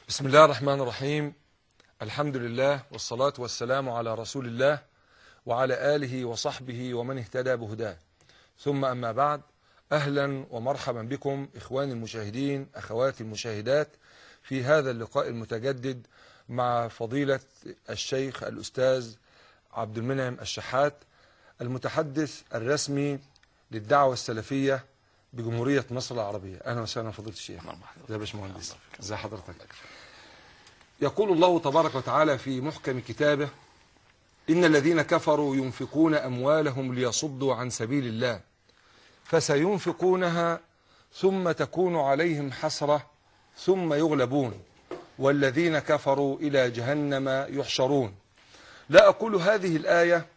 بسم الله الرحمن الرحيم الحمد لله والصلاة والسلام على رسول الله وعلى آله وصحبه ومن اهتدى بهداه ثم أما بعد أهلا ومرحبا بكم إخواني المشاهدين أخواتي المشاهدات في هذا اللقاء المتجدد مع فضيلة الشيخ الأستاذ عبد المنعم الشحات المتحدث الرسمي للدعوة السلفية بجمهورية مصر العربية أهلا وسهلا فضيلة الشيخ يا باشمهندس ازي حضرتك يقول الله تبارك وتعالى في محكم كتابه إن الذين كفروا ينفقون أموالهم ليصدوا عن سبيل الله فسينفقونها ثم تكون عليهم حسرة ثم يغلبون والذين كفروا إلى جهنم يحشرون لا أقول هذه الآية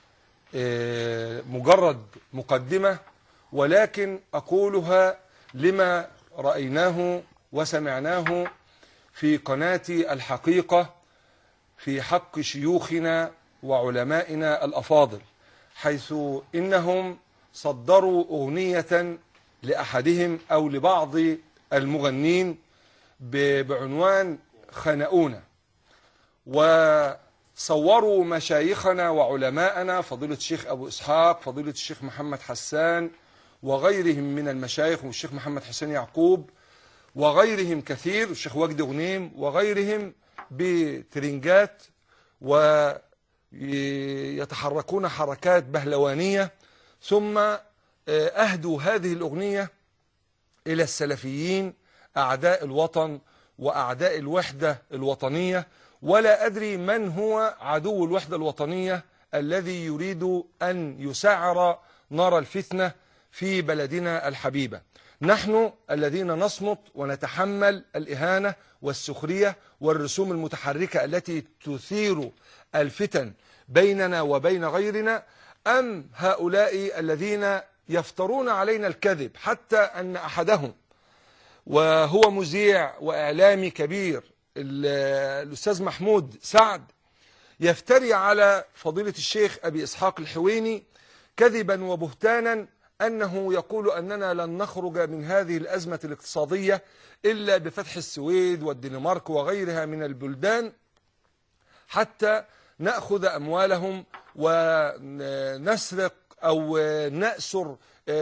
مجرد مقدمة ولكن أقولها لما رأيناه وسمعناه في قناة الحقيقة في حق شيوخنا وعلمائنا الأفاضل حيث إنهم صدروا أغنية لأحدهم أو لبعض المغنين بعنوان خنقونا وصوروا مشايخنا وعلماءنا فضيلة الشيخ أبو إسحاق فضيلة الشيخ محمد حسان وغيرهم من المشايخ والشيخ محمد حسين يعقوب وغيرهم كثير الشيخ وجدي غنيم وغيرهم بترنجات ويتحركون حركات بهلوانية ثم أهدوا هذه الأغنية إلى السلفيين أعداء الوطن وأعداء الوحدة الوطنية ولا أدري من هو عدو الوحدة الوطنية الذي يريد أن يسعر نار الفتنة في بلدنا الحبيبة نحن الذين نصمت ونتحمل الإهانة والسخرية والرسوم المتحركة التي تثير الفتن بيننا وبين غيرنا أم هؤلاء الذين يفترون علينا الكذب حتى أن أحدهم وهو مذيع وإعلامي كبير الأستاذ محمود سعد يفتري على فضيلة الشيخ أبي إسحاق الحويني كذبا وبهتانا أنه يقول أننا لن نخرج من هذه الأزمة الاقتصادية إلا بفتح السويد والدنمارك وغيرها من البلدان حتى نأخذ أموالهم ونسرق أو نأسر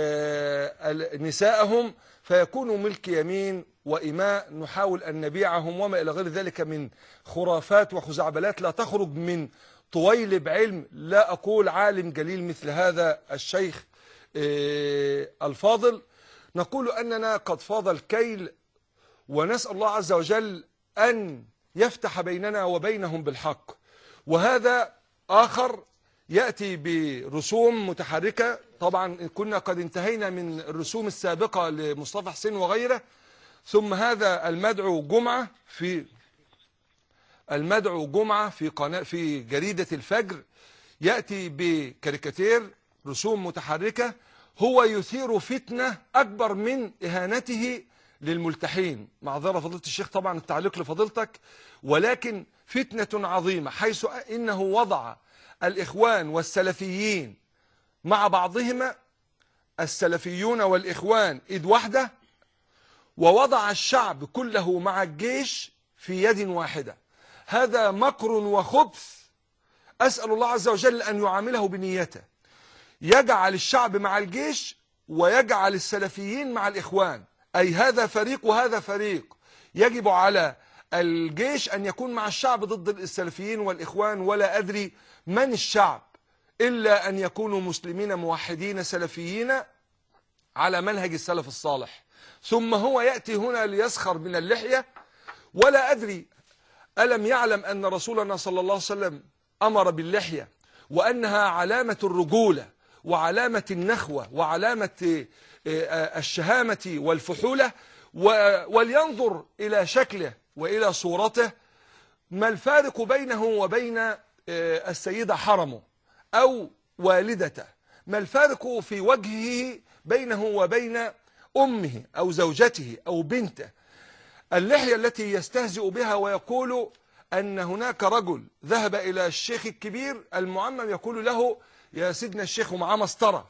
نساءهم فيكونوا ملك يمين وإماء نحاول أن نبيعهم وما إلى غير ذلك من خرافات وخزعبلات لا تخرج من طويل بعلم لا أقول عالم جليل مثل هذا الشيخ الفاضل نقول أننا قد فاض الكيل ونسأل الله عز وجل أن يفتح بيننا وبينهم بالحق وهذا آخر يأتي برسوم متحركة طبعا كنا قد انتهينا من الرسوم السابقة لمصطفى حسين وغيره ثم هذا المدعو جمعة في المدعو جمعة في قناة في جريدة الفجر يأتي بكاريكاتير رسوم متحركة هو يثير فتنة أكبر من إهانته للملتحين معذرة فضيلة الشيخ طبعا التعليق لفضيلتك ولكن فتنة عظيمة حيث إنه وضع الإخوان والسلفيين مع بعضهما السلفيون والإخوان إذ وحدة ووضع الشعب كله مع الجيش في يد واحدة هذا مكر وخبث أسأل الله عز وجل أن يعامله بنيته يجعل الشعب مع الجيش ويجعل السلفيين مع الإخوان أي هذا فريق وهذا فريق يجب على الجيش أن يكون مع الشعب ضد السلفيين والإخوان ولا أدري من الشعب إلا أن يكونوا مسلمين موحدين سلفيين على منهج السلف الصالح ثم هو يأتي هنا ليسخر من اللحية ولا أدري ألم يعلم أن رسولنا صلى الله عليه وسلم أمر باللحية وأنها علامة الرجولة وعلامة النخوة وعلامة الشهامة والفحولة ولينظر إلى شكله وإلى صورته ما الفارق بينه وبين السيدة حرمه أو والدته ما الفارق في وجهه بينه وبين أمه أو زوجته أو بنته اللحية التي يستهزئ بها ويقول أن هناك رجل ذهب إلى الشيخ الكبير المعمم يقول له يا سيدنا الشيخ ومعاه مسطرة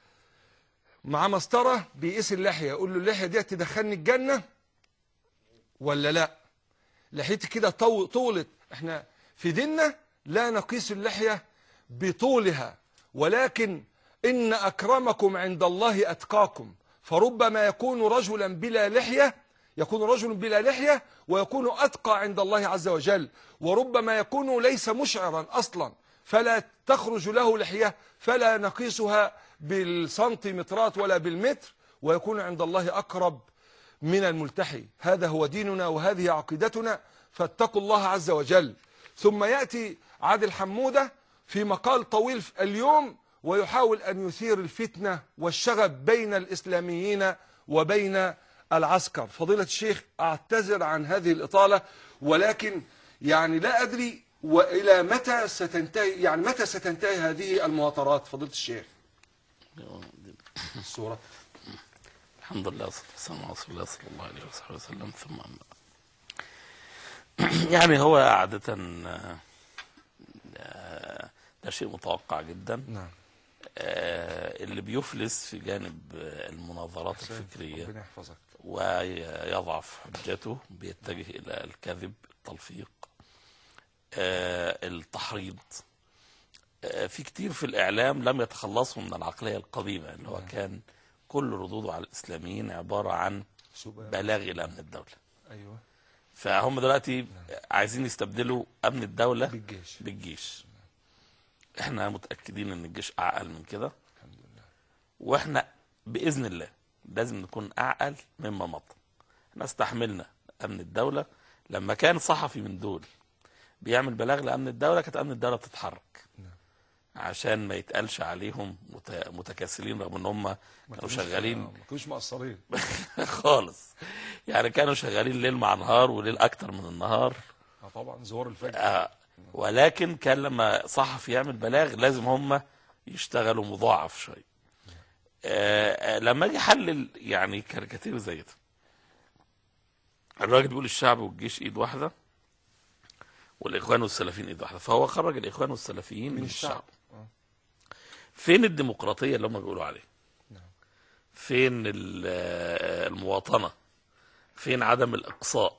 معاه مسطرة بيقيس اللحية يقول له اللحية دي تدخلني الجنة ولا لا لحيتي كده طو- طولت احنا في ديننا لا نقيس اللحية بطولها ولكن إن أكرمكم عند الله أتقاكم فربما يكون رجلا بلا لحية يكون رجل بلا لحية ويكون أتقى عند الله عز وجل وربما يكون ليس مشعرا أصلا فلا تخرج له لحية فلا نقيسها بالسنتيمترات ولا بالمتر ويكون عند الله أقرب من الملتحي هذا هو ديننا وهذه عقيدتنا فاتقوا الله عز وجل ثم يأتي عادل حمودة في مقال طويل اليوم ويحاول أن يثير الفتنة والشغب بين الإسلاميين وبين العسكر فضيلة الشيخ أعتذر عن هذه الإطالة ولكن يعني لا أدري وإلى متى ستنتهي يعني متى ستنتهي هذه المواطرات فضيلة الشيخ الصورة الحمد لله والصلاة والسلام على رسول الله صلى الله عليه وصحبه وسلم ثم أما يعني هو عادة آه، آه، ده شيء متوقع جدا نعم آه، اللي بيفلس في جانب آه، المناظرات الفكرية ربنا يحفظك ويضعف حجته بيتجه إلى الكذب التلفيق آه، التحريض آه، في كتير في الإعلام لم يتخلصوا من العقلية القديمة اللي هو كان كل ردوده على الإسلاميين عبارة عن سبحان بلاغ إلى أمن الدولة أيوة فهم دلوقتي عايزين يستبدلوا أمن الدولة بالجيش بالجيش احنا متأكدين ان الجيش أعقل من كده الحمد لله واحنا باذن الله لازم نكون اعقل مما مضى احنا استحملنا امن الدوله لما كان صحفي من دول بيعمل بلاغ لامن الدوله كانت امن الدوله بتتحرك نعم. عشان ما يتقالش عليهم مت- متكاسلين رغم ان هم كانوا شغالين ما كانوش مقصرين خالص يعني كانوا شغالين ليل مع نهار وليل اكتر من النهار اه طبعا زوار الفجر آه، ولكن كان لما صحفي يعمل بلاغ لازم هم يشتغلوا مضاعف شويه آه، آه، لما اجي احلل يعني كاريكاتير زي ده الراجل بيقول الشعب والجيش ايد واحده والاخوان والسلفيين ايد واحده فهو خرج الاخوان والسلفيين من, من الشعب, الشعب آه. فين الديمقراطيه اللي هم بيقولوا عليها نعم. فين ال- آه، المواطنه فين عدم الاقصاء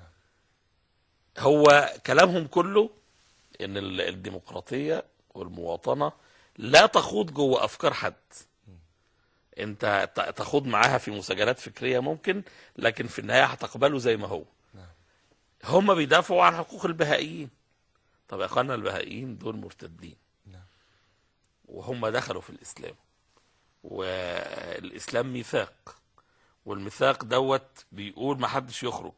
هو كلامهم كله ان ال- الديمقراطيه والمواطنه لا تخوض جوه افكار حد انت ت- تخوض معاها في مساجلات فكريه ممكن لكن في النهايه هتقبله زي ما هو نعم. هم بيدافعوا عن حقوق البهائيين طب يا اخوانا البهائيين دول مرتدين نعم. وهم دخلوا في الاسلام والاسلام ميثاق والميثاق دوت بيقول ما حدش يخرج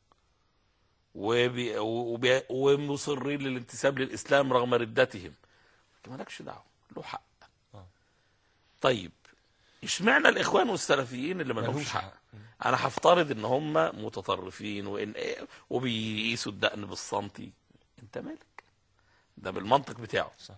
وبي وبي ومصرين للانتساب للاسلام رغم ردتهم لكن مالكش دعوه له حق آه. طيب اشمعنى الاخوان والسلفيين اللي ما لهمش ملهمش حق حق. انا هفترض ان هم متطرفين وان وبيقيسوا الدقن بالسنتي انت مالك ده بالمنطق بتاعه صح.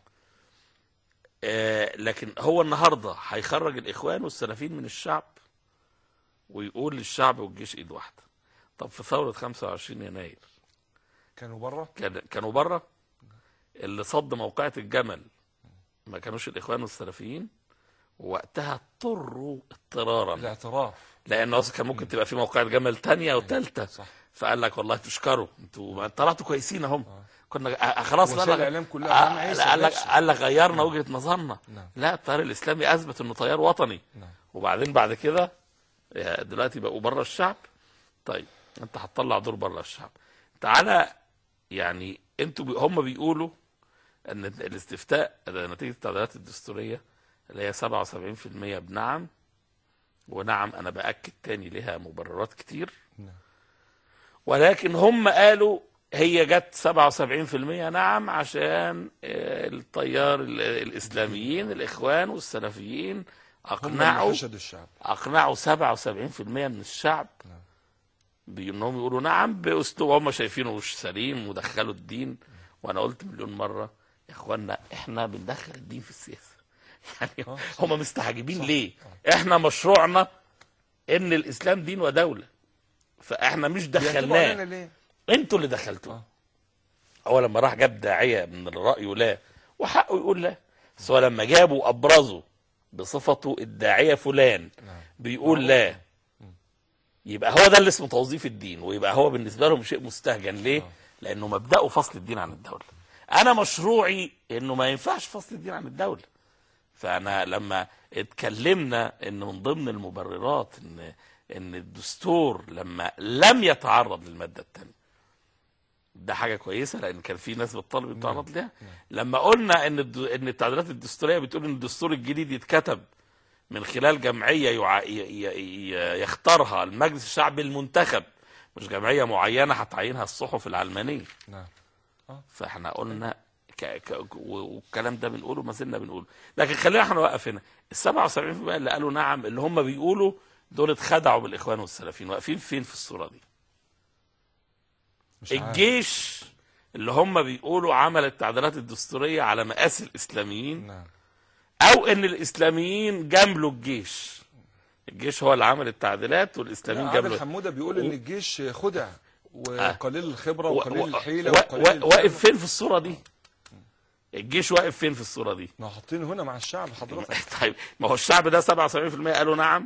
آه لكن هو النهارده هيخرج الاخوان والسلفيين من الشعب ويقول للشعب والجيش ايد واحده طب في ثوره 25 يناير كانوا بره كان كانوا بره اللي صد موقعة الجمل ما كانوش الاخوان والسلفيين وقتها اضطروا اضطرارا الاعتراف لان اصلا كان ممكن تبقى في موقعة جمل تانية وتالتة صح فقال لك والله تشكروا انتوا ما طلعتوا كويسين اهم كنا آه، خلاص وسائل بقى الإعلام كلها أهم عيسى قال لك نفسه. قال لك غيرنا وجهه نظرنا نعم. لا التيار الاسلامي اثبت انه تيار وطني نعم وبعدين بعد كده يا دلوقتي بقوا بره الشعب طيب انت هتطلع دور بره الشعب تعالى يعني انتوا بي هم بيقولوا ان الاستفتاء ده نتيجه التعديلات الدستوريه اللي هي 77% بنعم ونعم انا باكد تاني لها مبررات كتير نعم ولكن هم قالوا هي جت 77% نعم عشان آه، التيار ال- الاسلاميين الاخوان والسلفيين هم اقنعوا اللي حشدوا الشعب اقنعوا 77% من الشعب نعم. بانهم يقولوا نعم باسلوب هم شايفينه مش سليم ودخلوا الدين وانا قلت مليون مره يا اخوانا احنا بندخل الدين في السياسه يعني آه، هم مستعجبين ليه احنا مشروعنا ان الاسلام دين ودوله فاحنا مش بيعتبروا دخلناه علينا ليه انتوا اللي دخلتوه آه. هو لما راح جاب داعيه من الراي لا وحقه يقول لا بس هو لما جابوا ابرزه بصفته الداعيه فلان نعم بيقول لا يبقى هو ده اللي اسمه توظيف الدين ويبقى هو بالنسبه لهم شيء مستهجن ليه؟ لانه مبداه فصل الدين عن الدوله. انا مشروعي انه ما ينفعش فصل الدين عن الدوله. فانا لما اتكلمنا ان من ضمن المبررات ان ان الدستور لما لم يتعرض للماده الثانيه ده حاجه كويسه لان كان في ناس بتطالب يتعرض لها لما قلنا ان الد- ان التعديلات الدستوريه بتقول ان الدستور الجديد يتكتب من خلال جمعيه يع... ي... ي... ي- يختارها المجلس الشعبي المنتخب مش جمعيه معينه هتعينها الصحف العلمانيه نعم فاحنا قلنا ك... ك... والكلام ده بنقوله ما زلنا بنقوله لكن خلينا احنا نوقف هنا ال 77% اللي قالوا نعم اللي هم بيقولوا دول اتخدعوا بالاخوان والسلفيين واقفين فين في الصوره دي مش عارف. الجيش اللي هم بيقولوا عمل التعديلات الدستوريه على مقاس الاسلاميين نعم او ان الاسلاميين جاملوا الجيش الجيش هو اللي عمل التعديلات والاسلاميين عادل جاملوا حموده بيقول ان الجيش خدع وقليل الخبره و- وقليل و- الحيله و- وقليل و- الفهم. واقف فين في الصوره دي الجيش واقف فين في الصوره دي ما حاطينه هنا مع الشعب حضرتك طيب ما هو الشعب ده 77% قالوا نعم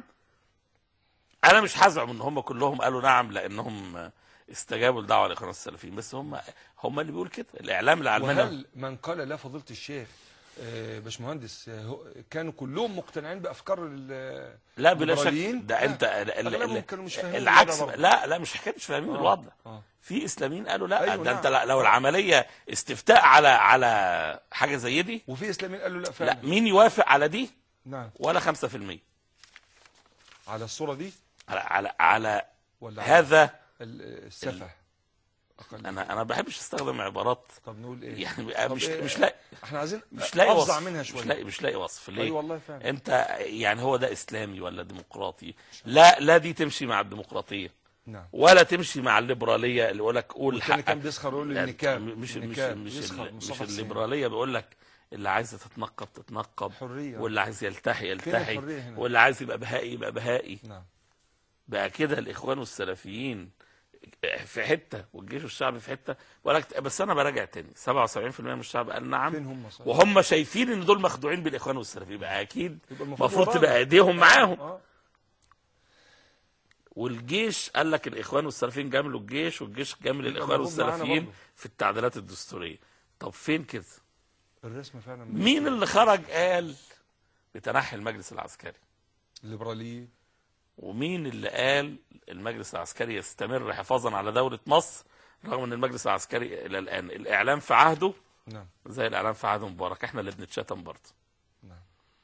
انا مش هزعم ان هم كلهم قالوا نعم لانهم استجابوا لدعوه الاخوان السلفيين بس هم هم اللي بيقول كده الاعلام العلماني وهل من قال لا فضيله الشيخ آه، باشمهندس آه، هو- كانوا كلهم مقتنعين بافكار ال- لا بلا شك الليبراليين؟ ده لا. انت ال- ال- أغلبهم ال- كانوا مش فاهمين العكس الوضع برضه. لا لا مش حكايه مش فاهمين آه، الوضع آه. في اسلاميين قالوا لا أيوة ده نعم. انت لا- لو العمليه استفتاء على على حاجه زي دي وفي اسلاميين قالوا لا لا فعلا مين يوافق على دي نعم ولا 5% على الصوره دي على على على ولا على هذا ال- السفه أقل. انا انا ما بحبش استخدم عبارات طب نقول ايه يعني طب مش إيه؟ مش لاقي احنا عايزين مش لاقي افظع وصف منها مش شويه لاقي مش لاقي وصف ليه اي والله فعلا انت يعني هو ده اسلامي ولا ديمقراطي لا لا دي تمشي مع الديمقراطيه نعم ولا تمشي مع الليبراليه اللي يقول لك قول والتاني كان حقك بيسخر يقول لا، النكاب مش مش النكاب مش يسخر ال- مش مصطفى حسين. الليبراليه بيقول لك اللي عايزه تتنقب تتنقب حريه واللي عايز يلتحي يلتحي الحرية هنا؟ واللي عايز يبقى بهائي يبقى بهائي نعم بقى كده الاخوان والسلفيين في حته والجيش والشعب في حته ولك بس انا براجع تاني 77% من الشعب قال نعم فين هم صحيح؟ وهم شايفين ان دول مخدوعين بالاخوان والسلفيين يبقى اكيد يبقى المفروض المفروض ورانا. تبقى ايديهم معاهم اه والجيش قال لك الاخوان والسلفيين جاملوا الجيش والجيش جامل يبقى الاخوان موجود معانا والسلفيين برضه. في التعديلات الدستوريه طب فين كده الرسم فعلا مين اللي خرج قال بتنحي المجلس العسكري الليبراليين ومين اللي قال المجلس العسكري يستمر حفاظا على دولة مصر رغم ان المجلس العسكري الى الان الاعلام في عهده نعم زي الاعلام في عهد مبارك احنا اللي بنتشتم برضه نعم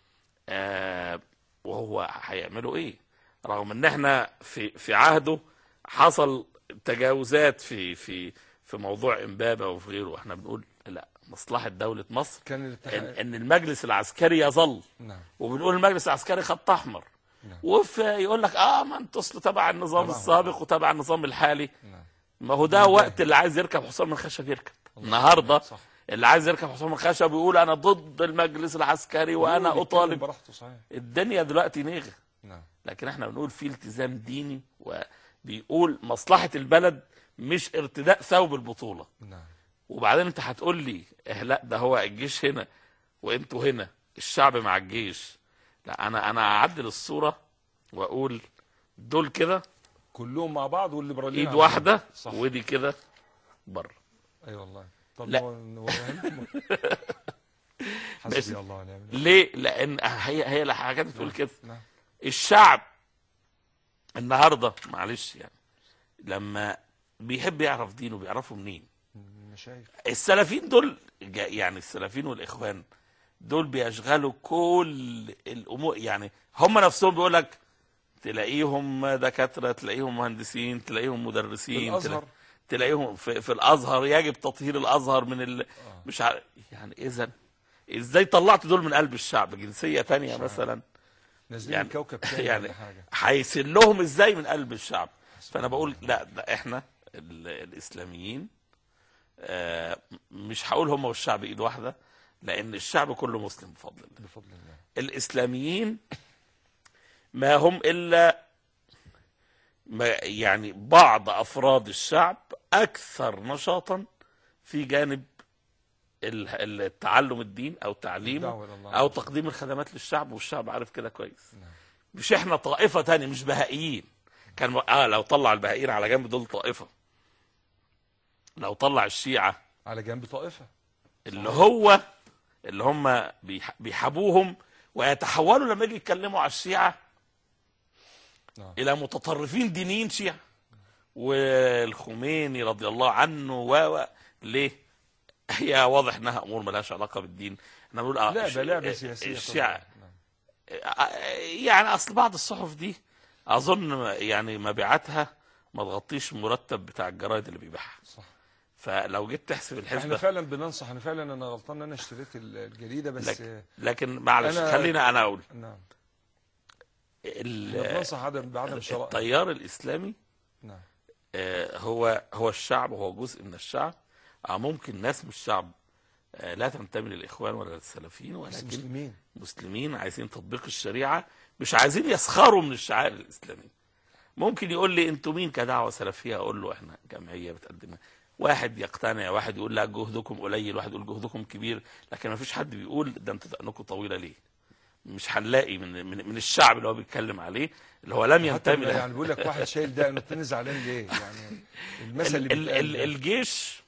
آه وهو هيعملوا ايه رغم ان احنا في في عهده حصل تجاوزات في في في موضوع امبابه وفي غيره احنا بنقول لا مصلحه دوله مصر كان ان, الاتحاد إن المجلس العسكري يظل نعم وبنقول المجلس العسكري خط احمر نعم. وفي يقول لك اه ما انتوا اصل تبع النظام طبعاً. السابق وتبع النظام الحالي نعم ما هو ده وقت اللي عايز يركب حصان من خشب يركب النهارده صح اللي عايز يركب حصان من خشب ويقول انا ضد المجلس العسكري وانا يقول اطالب يتكلم براحته صحيح الدنيا دلوقتي نيغه نعم لكن احنا بنقول في التزام ديني وبيقول مصلحه البلد مش ارتداء ثوب البطوله نعم وبعدين انت هتقول لي اه لا ده هو الجيش هنا وانتوا هنا الشعب مع الجيش لا انا انا اعدل الصوره واقول دول كده كلهم مع بعض والليبراليين ايد على واحده بعض. صح ودي كده بره اي والله طب لا. هو- نوريها لكم بس- حسبي الله ونعم الوكيل. ليه لان هي هي الحاجات بتقول كده نعم الشعب النهارده معلش يعني لما بيحب يعرف دينه بيعرفه منين مشايخ السلفيين دول جا- يعني السلفيين والاخوان دول بيشغلوا كل الامور يعني هم نفسهم بيقول لك تلاقيهم دكاتره تلاقيهم مهندسين تلاقيهم مدرسين الازهر تلا- تلاقيهم في, في الازهر يجب تطهير الازهر من ال... آه. مش عارف يعني اذا ازاي طلعت دول من قلب الشعب جنسيه تانية مثلا نازلين يعني- من كوكب تاني يعني ولا حاجه هيسلهم ازاي من قلب الشعب فانا بقول لا ده احنا ال- الاسلاميين آه، مش هقول هم والشعب ايد واحده لان الشعب كله مسلم بفضل الله بفضل الله الاسلاميين ما هم الا ما يعني بعض افراد الشعب اكثر نشاطا في جانب ال- التعلم الدين او تعليمه الدعوة إلى الله او عز وجل. تقديم الخدمات للشعب والشعب عارف كده كويس نعم. مش احنا طائفه تانية مش بهائيين كان اه لو طلع البهائين على جنب دول طائفه لو طلع الشيعه على جنب طائفة اللي هو اللي هم بيح- بيحابوهم ويتحولوا لما يجي يتكلموا على الشيعه نعم. الى متطرفين دينيين شيعه والخميني رضي الله عنه و و- ليه؟ هي واضح انها امور ملهاش علاقه بالدين احنا بنقول اه الش- لعبة لعبة سياسية الشيعه طبعاً. نعم. يعني اصل بعض الصحف دي اظن يعني مبيعاتها ما تغطيش المرتب بتاع الجرايد اللي بيبيعها صح فلو جيت تحسب احنا الحسبه فعلا بننصح انا فعلا انا غلطان ان انا اشتريت ال- الجريدة بس لكن لكن معلش أنا- خلينا انا اقول نعم ال- احنا بننصح عدم بعدم شراء التيار الاسلامي نعم آه، هو هو الشعب وهو جزء من الشعب آه، ممكن ناس من الشعب آه، لا تنتمي للاخوان ولا للسلفيين بس ولكن مسلمين مسلمين عايزين تطبيق الشريعه مش عايزين يسخروا من الشعائر الاسلاميه ممكن يقول لي انتوا مين كدعوه سلفيه اقول له احنا جمعيه بتقدمها واحد يقتنع واحد يقول لا جهدكم قليل واحد يقول جهدكم كبير لكن ما فيش حد بيقول ده انتوا دقنكم طويله ليه مش هنلاقي من من من الشعب اللي هو بيتكلم عليه اللي هو لم حتى ينتمي له يعني بيقول لك واحد شايل ده التاني زعلان ليه يعني المثل اللي ال- ال- بيتقال ال- ده. الجيش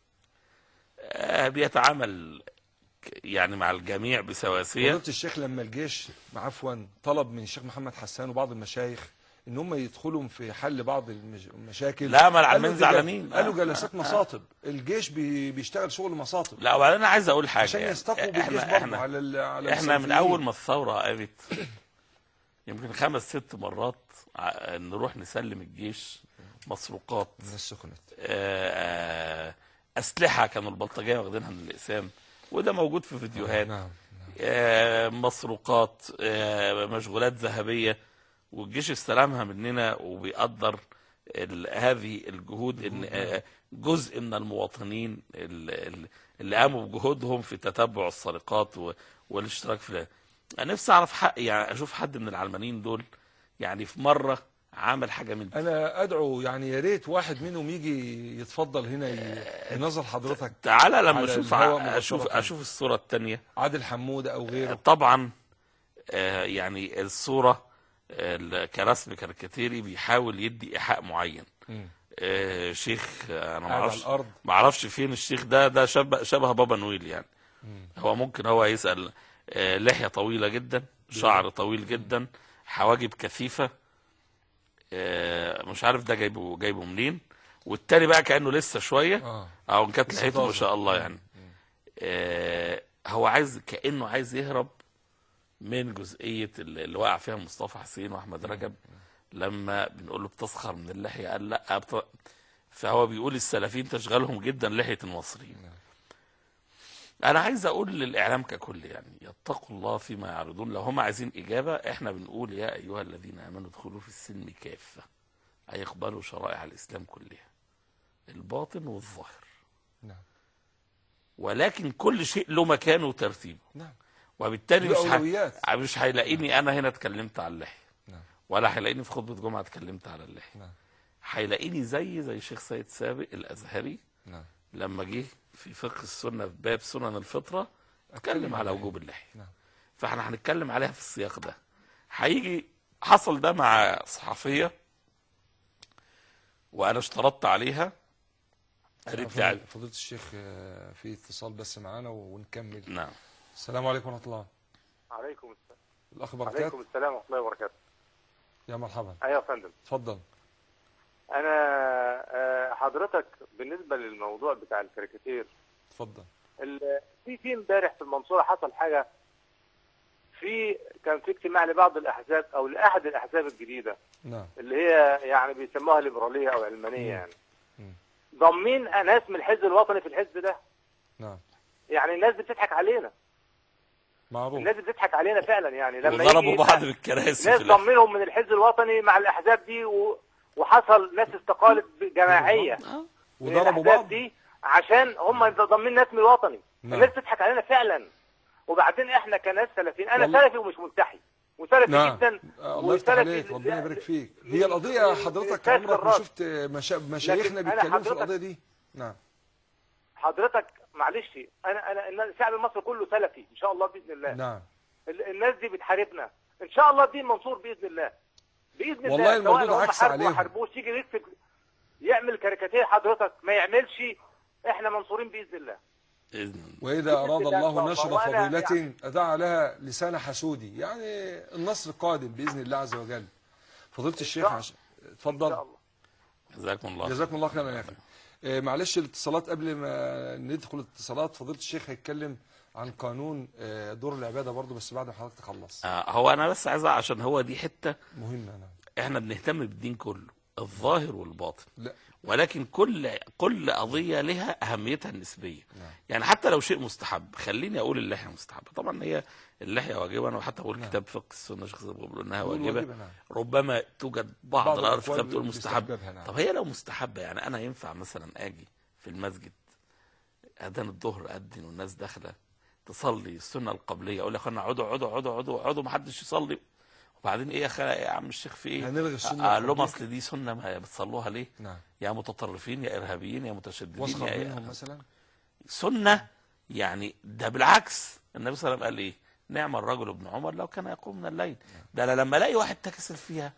آه، بيتعامل ك- يعني مع الجميع بسواسيه فضيلة الشيخ لما الجيش عفوا طلب من الشيخ محمد حسان وبعض المشايخ ان هم يدخلوا في حل بعض المش- المشاكل لا، ما العلمانيين قالوا دي زعلانين. جل- قالوا آه. جلسات مصاطب الجيش بي بيشتغل شغل مصاطب لا وبعدين انا عايز اقول حاجه عشان يعني. يستقوا بالجيش احنا برضه احنا على ال- على احنا من السلفيين. اول ما الثوره قامت يمكن خمس ست مرات ع- نروح نسلم الجيش مسروقات الناس سخنت آه، آه، اسلحه كانوا البلطجيه واخدينها من الاقسام وده موجود في فيديوهات نعم آه، مسروقات آه، مشغولات ذهبيه والجيش استلمها مننا وبيقدر ال- هذه الجهود ان آه، جزء من المواطنين ال- ال- اللي قاموا بجهودهم في تتبع السرقات و- والاشتراك في ده. انا نفسي اعرف حق يعني اشوف حد من العلمانيين دول يعني في مره عمل حاجه من دي. انا ادعو يعني يا ريت واحد منهم يجي يتفضل هنا ي- ينظر حضرتك تعالى لما على اشوف الهواء ع- اشوف مباشرة. اشوف الصوره الثانيه عادل حمودة او غيره طبعا آه، يعني الصوره آه، كرسم كاريكاتيري بيحاول يدي ايحاء معين مم. آه، شيخ آه، انا ما قاعد على اعرفش الارض ما اعرفش فين الشيخ ده ده شبه شبه بابا نويل يعني مم. هو ممكن هو يسال آه، لحيه طويله جدا شعر طويل جدا حواجب كثيفه آه، مش عارف ده جايبه جايبه منين والتاني بقى كانه لسه شويه اه او إن كانت لسه لحيته ما طازة. شاء الله يعني آه، هو عايز كانه عايز يهرب من جزئيه اللي اللي وقع فيها مصطفى حسين واحمد رجب لما بنقول له بتسخر من اللحيه قال لا بت... فهو بيقول السلفيين تشغلهم جدا لحيه المصريين انا عايز اقول للاعلام ككل يعني يتقوا الله فيما يعرضون لو هم عايزين اجابه احنا بنقول يا ايها الذين امنوا ادخلوا في السلم كافه اي اقبلوا شرائع الاسلام كلها الباطن والظاهر نعم ولكن كل شيء له مكانه وترتيبه نعم وبالتالي مش له ه... أولويات. مش هيلاقيني انا هنا اتكلمت على اللحيه نعم ولا هيلاقيني في خطبه جمعه اتكلمت على اللحيه نعم هيلاقيني زي زي الشيخ سيد سابق الازهري نعم لما جه في فقه السنه في باب سنن الفطره اتكلم على وجوب اللحيه نعم فاحنا هنتكلم عليها في السياق ده هيجي حصل ده مع صحفيه وانا اشترطت عليها قالت لي عايز- فضيلة الشيخ آه، في اتصال بس معانا ونكمل نعم السلام عليكم ورحمة الله عليكم السلام الأخ بركات عليكم السلام ورحمه الله وبركاته يا مرحبا ايوه يا فندم اتفضل انا آه، حضرتك بالنسبه للموضوع بتاع الكاريكاتير اتفضل ال- في في امبارح في المنصوره حصل حاجه في كان في اجتماع لبعض الاحزاب او لاحد الاحزاب الجديده نعم اللي هي يعني بيسموها ليبراليه او علمانيه يعني مم. ضامنين ناس من الحزب الوطني في الحزب ده نعم يعني الناس دي بتضحك علينا معروف الناس دي بتضحك علينا فعلا يعني لما وضربوا يجي بعض بالكراسي ناس في الآخر. ضمنهم من الحزب الوطني مع الاحزاب دي و... وحصل ناس استقالت جماعيه آه. من وضربوا الأحزاب بعض دي عشان هم ضامنين ناس من الوطني نعم. الناس بتضحك علينا فعلا وبعدين احنا كناس سلفيين انا والله- سلفي ومش ملتحي وسلفي نعم جدا آه، الله يفتح وسلفي عليك ل- ربنا ل- يبارك فيك من- هي القضية من- حضرتك من عمرك ما الراس. شفت مشا... مشايخنا لكن أنا بيتكلموا في حضرتك- القضية دي نعم حضرتك معلش انا انا أنا الشعب المصري كله سلفي ان شاء الله باذن الله نعم ال- الناس دي بتحاربنا ان شاء الله الدين منصور باذن الله باذن والله الله سواء المردود هم عكس حاربوا عليهم. ما حاربوش يجي يكتب يعمل كاريكاتير حضرتك ما يعملش احنا منصورين باذن الله باذن الله وإذا أراد بإذن الله الله إن شاء نشر الله. وأنا فضيلة أذاع لها لسان حسودي يعني النصر قادم بإذن الله عز وجل فضيلة الشيخ شاء- عش... ان اتفضل شاء الله جزاكم الله جزاكم الله خيرا يا أخي آه، معلش الاتصالات قبل ما ندخل الاتصالات فضيلة الشيخ هيتكلم عن قانون آه، دور العبادة برضه بس بعد ما حضرتك تخلص آه هو انا بس عايز عشان هو دي حته مهم أنا احنا بنهتم بالدين كله الظاهر والباطن لا ولكن كل كل قضيه لها اهميتها النسبيه نعم. يعني حتى لو شيء مستحب خليني اقول اللحيه مستحبه طبعا هي اللحيه واجبه انا حتى بقول نعم. كتاب فقه السنه شيخ زيد بيقول انها بقول واجبه واجبة، نعم. ربما توجد بعض, بعض الآراء في الأقوال الكتاب تقول مستحب باستحبابها، نعم. طب هي لو مستحبه يعني انا ينفع مثلا اجي في المسجد اذان الظهر اذن والناس داخله تصلي السنه القبليه اقول يا اخوانا اقعدوا اقعدوا اقعدوا اقعدوا اقعدوا ما حدش يصلي وبعدين ايه يا اخي يا عم الشيخ في ايه؟ هنلغي السنة قال لهم القبلية. اصل دي سنه ما بتصلوها ليه؟ نعم يا متطرفين يا ارهابيين يا متشددين واسخر يا منهم مثلا سنه يعني ده بالعكس النبي صلى الله عليه وسلم قال ايه؟ نعم الرجل ابن عمر لو كان يقوم من الليل ده انا لما الاقي واحد تكسل فيها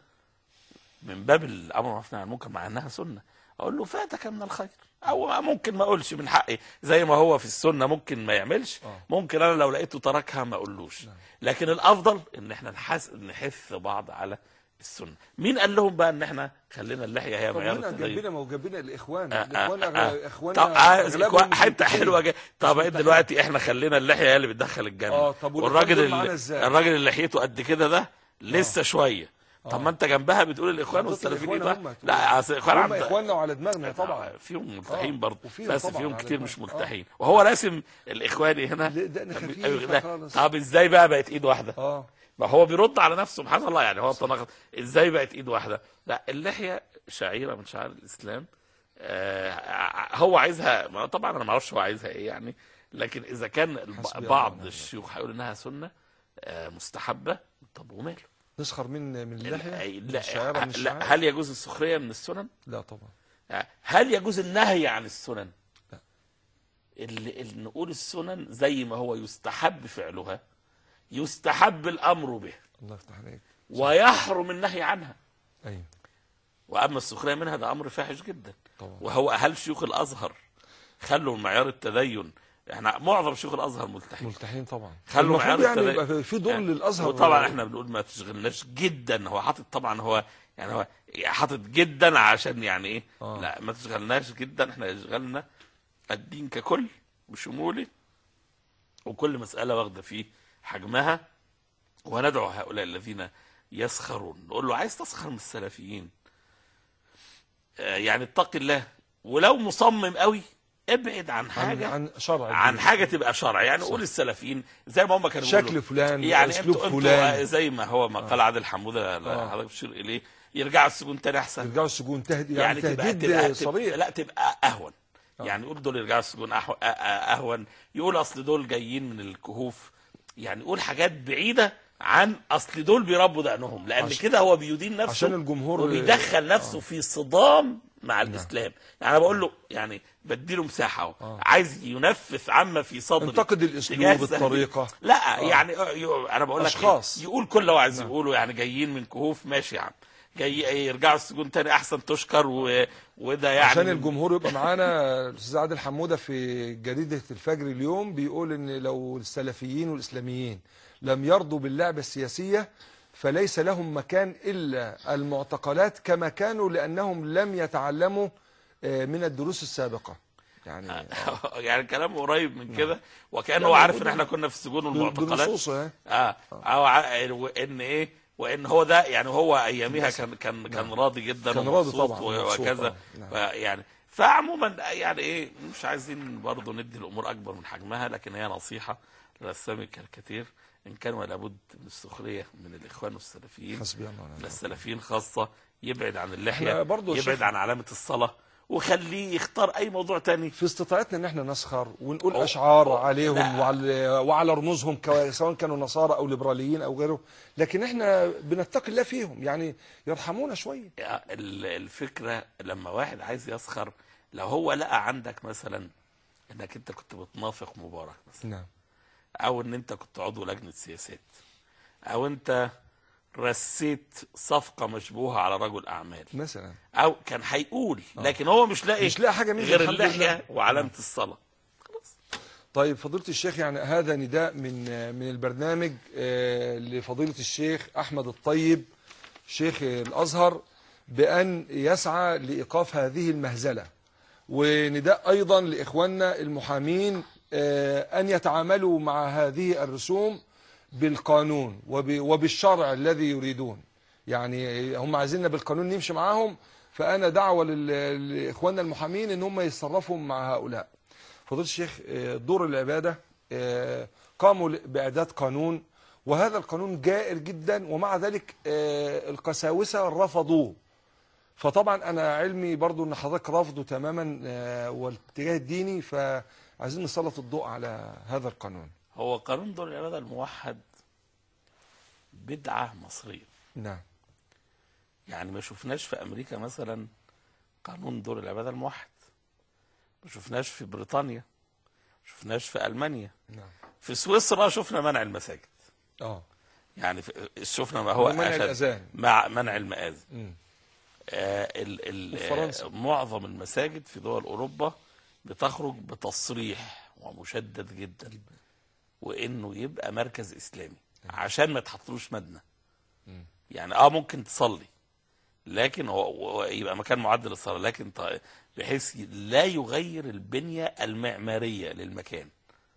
من باب الامر بالمعروف والنهي عن المنكر مع انها سنه اقول له فاتك من الخير او ممكن ما اقولش من حقي زي ما هو في السنه ممكن ما يعملش آه. ممكن انا لو لقيته تركها ما اقولوش نعم. لكن الافضل ان احنا نحس نحث بعض على السنه مين قال لهم بقى ان احنا خلينا اللحيه هي طب معيار هنا التدين جنبنا ما هو جنبنا الإخوان آه، الإخوان آه، آه. أغ- إخوان طب آه، أغلبهم مش حته متقين. حلوه جدا طب مش إيه متقين. دلوقتي احنا خلينا اللحيه هي اللي بتدخل الجنه آه، طب والإخوان والراجل دول اللي معانا إزاي؟ الراجل اللي لحيته قد كده ده لسه شويه طب ما انت جنبها بتقول الاخوان حضرتك والسلفيين الإخوان إيه بقى؟ هم لا أصل الاخوان هم عند- إخواننا وعلى دماغنا طبعا فيهم ملتحين آه، برضه وفيهم بس طبعاً فيهم على كتير دماغ. مش آه. ملتحين وهو راسم الاخواني هنا لا، ده أنا طب- خفيف ده- خالص. طب ازاي بقى بقت ايد واحده اه ما هو بيرد على نفسه سبحان الله يعني هو تناقض ازاي بقت ايد واحده لا اللحيه شعيره من شعائر الاسلام آه هو عايزها ما طبعا انا ما اعرفش هو عايزها ايه يعني لكن اذا كان الب- حسبي الله بعض ونعم الشيوخ هيقول انها سنه آه مستحبه طب وماله نسخر من من اللحية لا, الشعيرة من لا الشعائر هل يجوز السخريه من السنن لا طبعا هل يجوز النهي عن السنن لا. اللي, اللي نقول السنن زي ما هو يستحب فعلها يستحب الامر به الله يفتح عليك ويحرم النهي عنها ايوه واما السخريه منها ده امر فاحش جدا طبعا وهو هل شيوخ الازهر خلوا معيار التدين احنا معظم شيوخ الازهر ملتحين ملتحين طبعا خلوا المفروض معيار يعني التدين. يبقى في دور للازهر وطبعا احنا بنقول ما تشغلناش جدا هو حاطط طبعا هو يعني هو حاطط جدا عشان يعني ايه آه. لا ما تشغلناش جدا احنا يشغلنا الدين ككل بشموله وكل مسألة واخدة فيه حجمها وندعو هؤلاء الذين يسخرون نقول له عايز تسخر من السلفيين آه، يعني اتق الله ولو مصمم قوي ابعد عن عن, حاجة عن شرع عن الدين. حاجه تبقى شرع يعني قول السلفيين زي ما هم كانوا شكل بيقولوا. فلان يعني اسلوب انتوا انتوا فلان زي ما هو ما قال عادل حموده آه. حضرتك بتشير اليه يرجعوا السجون تاني احسن يرجعوا السجون تهديد يعني يعني تبقى, تهديد تبقى, صريح تبقى لا تبقى اهون يعني يقول دول يرجعوا السجون أهو- أ- أ- اهون يقول اصل دول جايين من الكهوف يعني يقول حاجات بعيده عن اصل دول بيربوا دقنهم لان عشان- كده هو بيدين نفسه عشان الجمهور- وبيدخل نفسه في صدام مع الاسلام يعني انا بقول له يعني بديله مساحه اهو آه. عايز ينفذ عما في صدره انتقد تجاه الاسلوب السلفيين. الطريقه لا يعني ي- انا بقول لك أشخاص. إيه؟ يقول كل اللي هو عايز يقوله يعني جايين من كهوف ماشي يا عم جاي يرجعوا السجون تاني احسن تشكر و... وده يعني عشان الجمهور يبقى معانا الاستاذ عادل حموده في جريده الفجر اليوم بيقول ان لو السلفيين والاسلاميين لم يرضوا باللعبه السياسيه فليس لهم مكان الا المعتقلات كما كانوا لانهم لم يتعلموا آه، من الدروس السابقه يعني آه، يعني كلام قريب من كده وكان لا، هو عارف ودي- ان احنا كنا في السجون دول والمعتقلات نصوصه اه اه او ع- وان ايه وان هو ده يعني هو اياميها كان كان كان راضي جدا كان راضي ومبسوط طبعاً، و- مبسوط، وكذا آه، نعم. ف- يعني فعموما يعني ايه مش عايزين برضه ندي الامور اكبر من حجمها لكن هي نصيحه لرسام الكاريكاتير ان كان ولا بد من السخريه من الاخوان والسلفيين حسبي الله ونعم الوكيل. السلفيين خاصه يبعد عن إحنا اللحيه برضه يا يبعد شيخ- عن علامه الصلاه وخليه يختار اي موضوع تاني في استطاعتنا ان احنا نسخر ونقول أو- اشعار أو- عليهم لا. وعلى وعلى رموزهم كوا- سواء كانوا نصارى او ليبراليين او غيره لكن احنا بنتقي الله فيهم يعني يرحمونا شويه ال- الفكرة لما واحد عايز يسخر لو هو لقى عندك مثلا انك انت كنت بتنافق مبارك مثلا نعم او ان انت كنت عضو لجنة سياسات او انت رسيت صفقه مشبوهه على رجل اعمال مثلا او كان هيقول لكن هو مش لاقي مش لاقي حاجة منه غير الحمد اللحيه لله. وعلامه الصلاه طيب فضيلة الشيخ يعني هذا نداء من من البرنامج آه، لفضيلة الشيخ أحمد الطيب شيخ الأزهر بأن يسعى لإيقاف هذه المهزلة ونداء أيضا لإخواننا المحامين آه، أن يتعاملوا مع هذه الرسوم بالقانون وب- وبالشرع الذي يريدون يعني هم عايزيننا بالقانون نمشي معاهم فأنا دعوة لل- لإخواننا المحامين أن هم يتصرفوا مع هؤلاء فضيلة الشيخ آه، دور العبادة آه، قاموا ل- بإعداد قانون وهذا القانون جائر جدا ومع ذلك آه، القساوسة رفضوه فطبعا أنا علمي برضو أن حضرتك رافضه تماما آه، والاتجاه الديني فعايزين نسلط الضوء على هذا القانون هو قانون دور العباده الموحد بدعه مصريه نعم يعني ما شفناش في امريكا مثلا قانون دور العباده الموحد ما شفناش في بريطانيا ما شفناش في المانيا نعم في سويسرا شفنا منع المساجد اه يعني في شفنا ما هو ومنع أشد الأذان. مع منع المآذن مم. آه ال ال وفرنسا. آه معظم المساجد في دول اوروبا بتخرج بتصريح ومشدد جدا وانه يبقى مركز اسلامي عشان ما تحطلوش مدنه مم. يعني اه ممكن تصلي لكن هو هو يبقى مكان معد للصلاه لكن ط- بحيث لا يغير البنيه المعماريه للمكان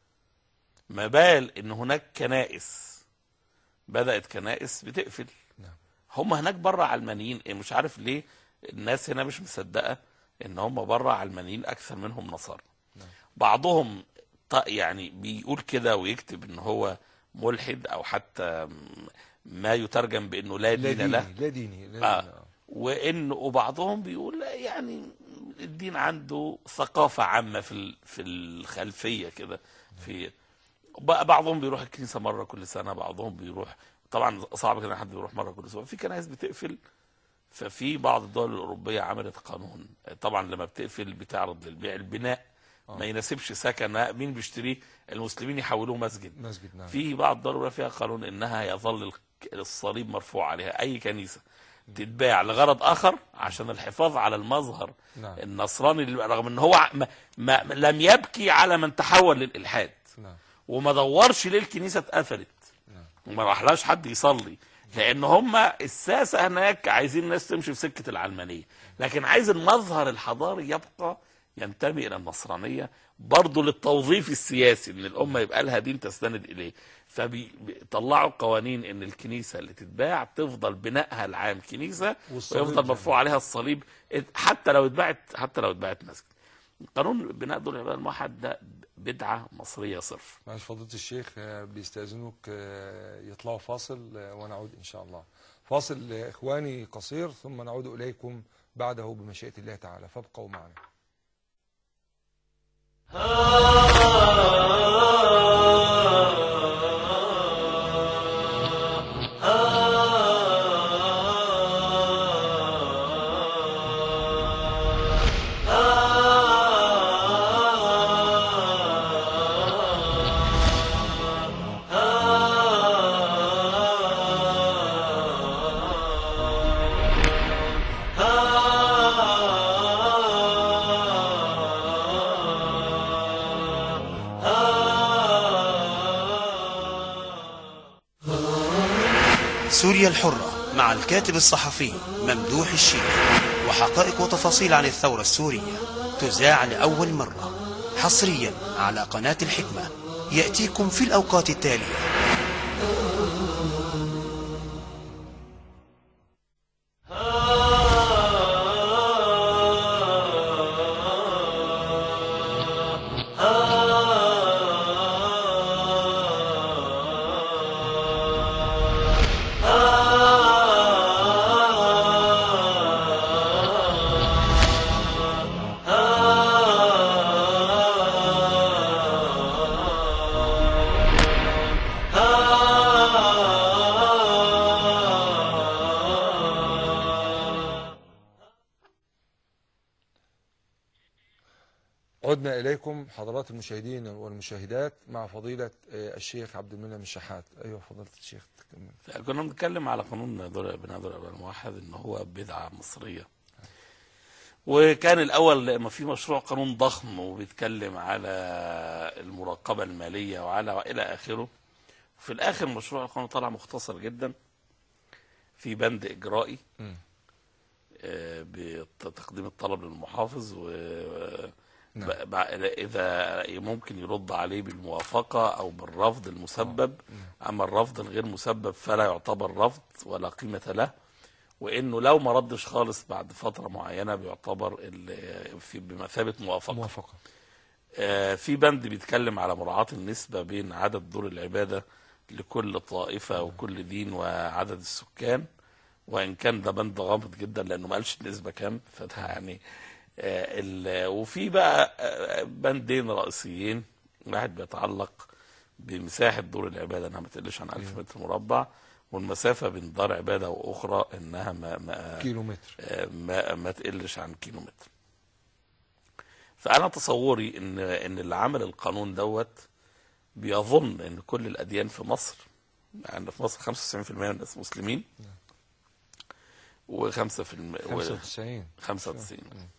ما بال ان هناك كنائس بدات كنائس بتقفل نعم. هم هناك بره علمانيين إيه مش عارف ليه الناس هنا مش مصدقه ان هم بره علمانيين اكثر منهم نصارى نعم. بعضهم ط- يعني بيقول كده ويكتب ان هو ملحد او حتى م- ما يترجم بانه لا لا دين له ديني لا ديني لا آه. ديني آه. وان وبعضهم بيقول لا يعني الدين عنده ثقافه عامه في ال- في الخلفيه كده في بقى بعضهم بيروح الكنيسه مره كل سنه بعضهم بيروح طبعا صعب كده حد بيروح مره كل اسبوع في كنائس بتقفل ففي بعض الدول الاوروبيه عملت قانون طبعا لما بتقفل بتعرض للبيع البناء ما يناسبش سكن ما- مين بيشتريه المسلمين يحولوه مسجد مسجد نعم في بعض الدول فيها قانون انها يظل الك- الصليب مرفوع عليها اي كنيسه تتباع لغرض اخر عشان الحفاظ على المظهر نعم. النصراني اللي- رغم ان هو ما ما لم يبكي على من تحول للالحاد نعم وما دورش ليه الكنيسه اتقفلت نعم. وما راحلاش حد يصلي لان هم الساسه هناك عايزين الناس تمشي في سكه العلمانيه لكن عايز المظهر الحضاري يبقى ينتمي الى النصرانيه برضه للتوظيف السياسي ان الامه يبقى لها دين تستند اليه فبيطلعوا قوانين ان الكنيسه اللي تتباع تفضل بنائها العام كنيسه والصليب ويفضل مرفوع عليها الصليب حتى لو اتباعت حتى لو اتباعت مسجد قانون بناء دور العباده الموحد ده بدعه مصريه صرف معلش فضيلة الشيخ آه، بيستأذنوك آه، يطلعوا فاصل آه، ونعود إن شاء الله فاصل آه، إخواني قصير ثم نعود إليكم بعده بمشيئة الله تعالى فابقوا معنا سوريا الحرة مع الكاتب الصحفي ممدوح الشيخ وحقائق وتفاصيل عن الثورة السورية تذاع لأول مرة حصريا على قناة الحكمة يأتيكم في الأوقات التالية عدنا إليكم حضرات المشاهدين والمشاهدات مع فضيلة آه، الشيخ عبد المنعم الشحات أيوة فضيلة الشيخ تكمل. كنا بنتكلم على قانون دور بناء دور الأبناء الموحد ان هو بدعه مصريه وكان الاول لما في مشروع قانون ضخم وبيتكلم على المراقبه الماليه وعلى والى اخره في الاخر مشروع القانون طلع مختصر جدا في بند اجرائي مم. آه، بتقديم الطلب للمحافظ و نعم. ب- ب- اذا ممكن يرد عليه بالموافقه او بالرفض المسبب اما الرفض الغير مسبب فلا يعتبر رفض ولا قيمه له وانه لو ما ردش خالص بعد فتره معينه بيعتبر ال- في بمثابه موافقه موافقة آه، في بند بيتكلم على مراعاة النسبة بين عدد دور العبادة لكل طائفة وكل دين وعدد السكان وإن كان ده بند غامض جدا لأنه ما قالش النسبة كام فده يعني آه، ال- وفي بقى آه، بندين رئيسيين واحد بيتعلق بمساحة دور العبادة انها ما تقلش عن 1000 متر مربع والمسافة بين دار عبادة وأخرى إنها ما, ما كيلو متر آه، ما, ما تقلش عن كيلو متر فانا تصوري ان ان اللي عمل القانون دوت بيظن ان كل الاديان في مصر يعني في مصر 95% من الناس مسلمين و5% 95 95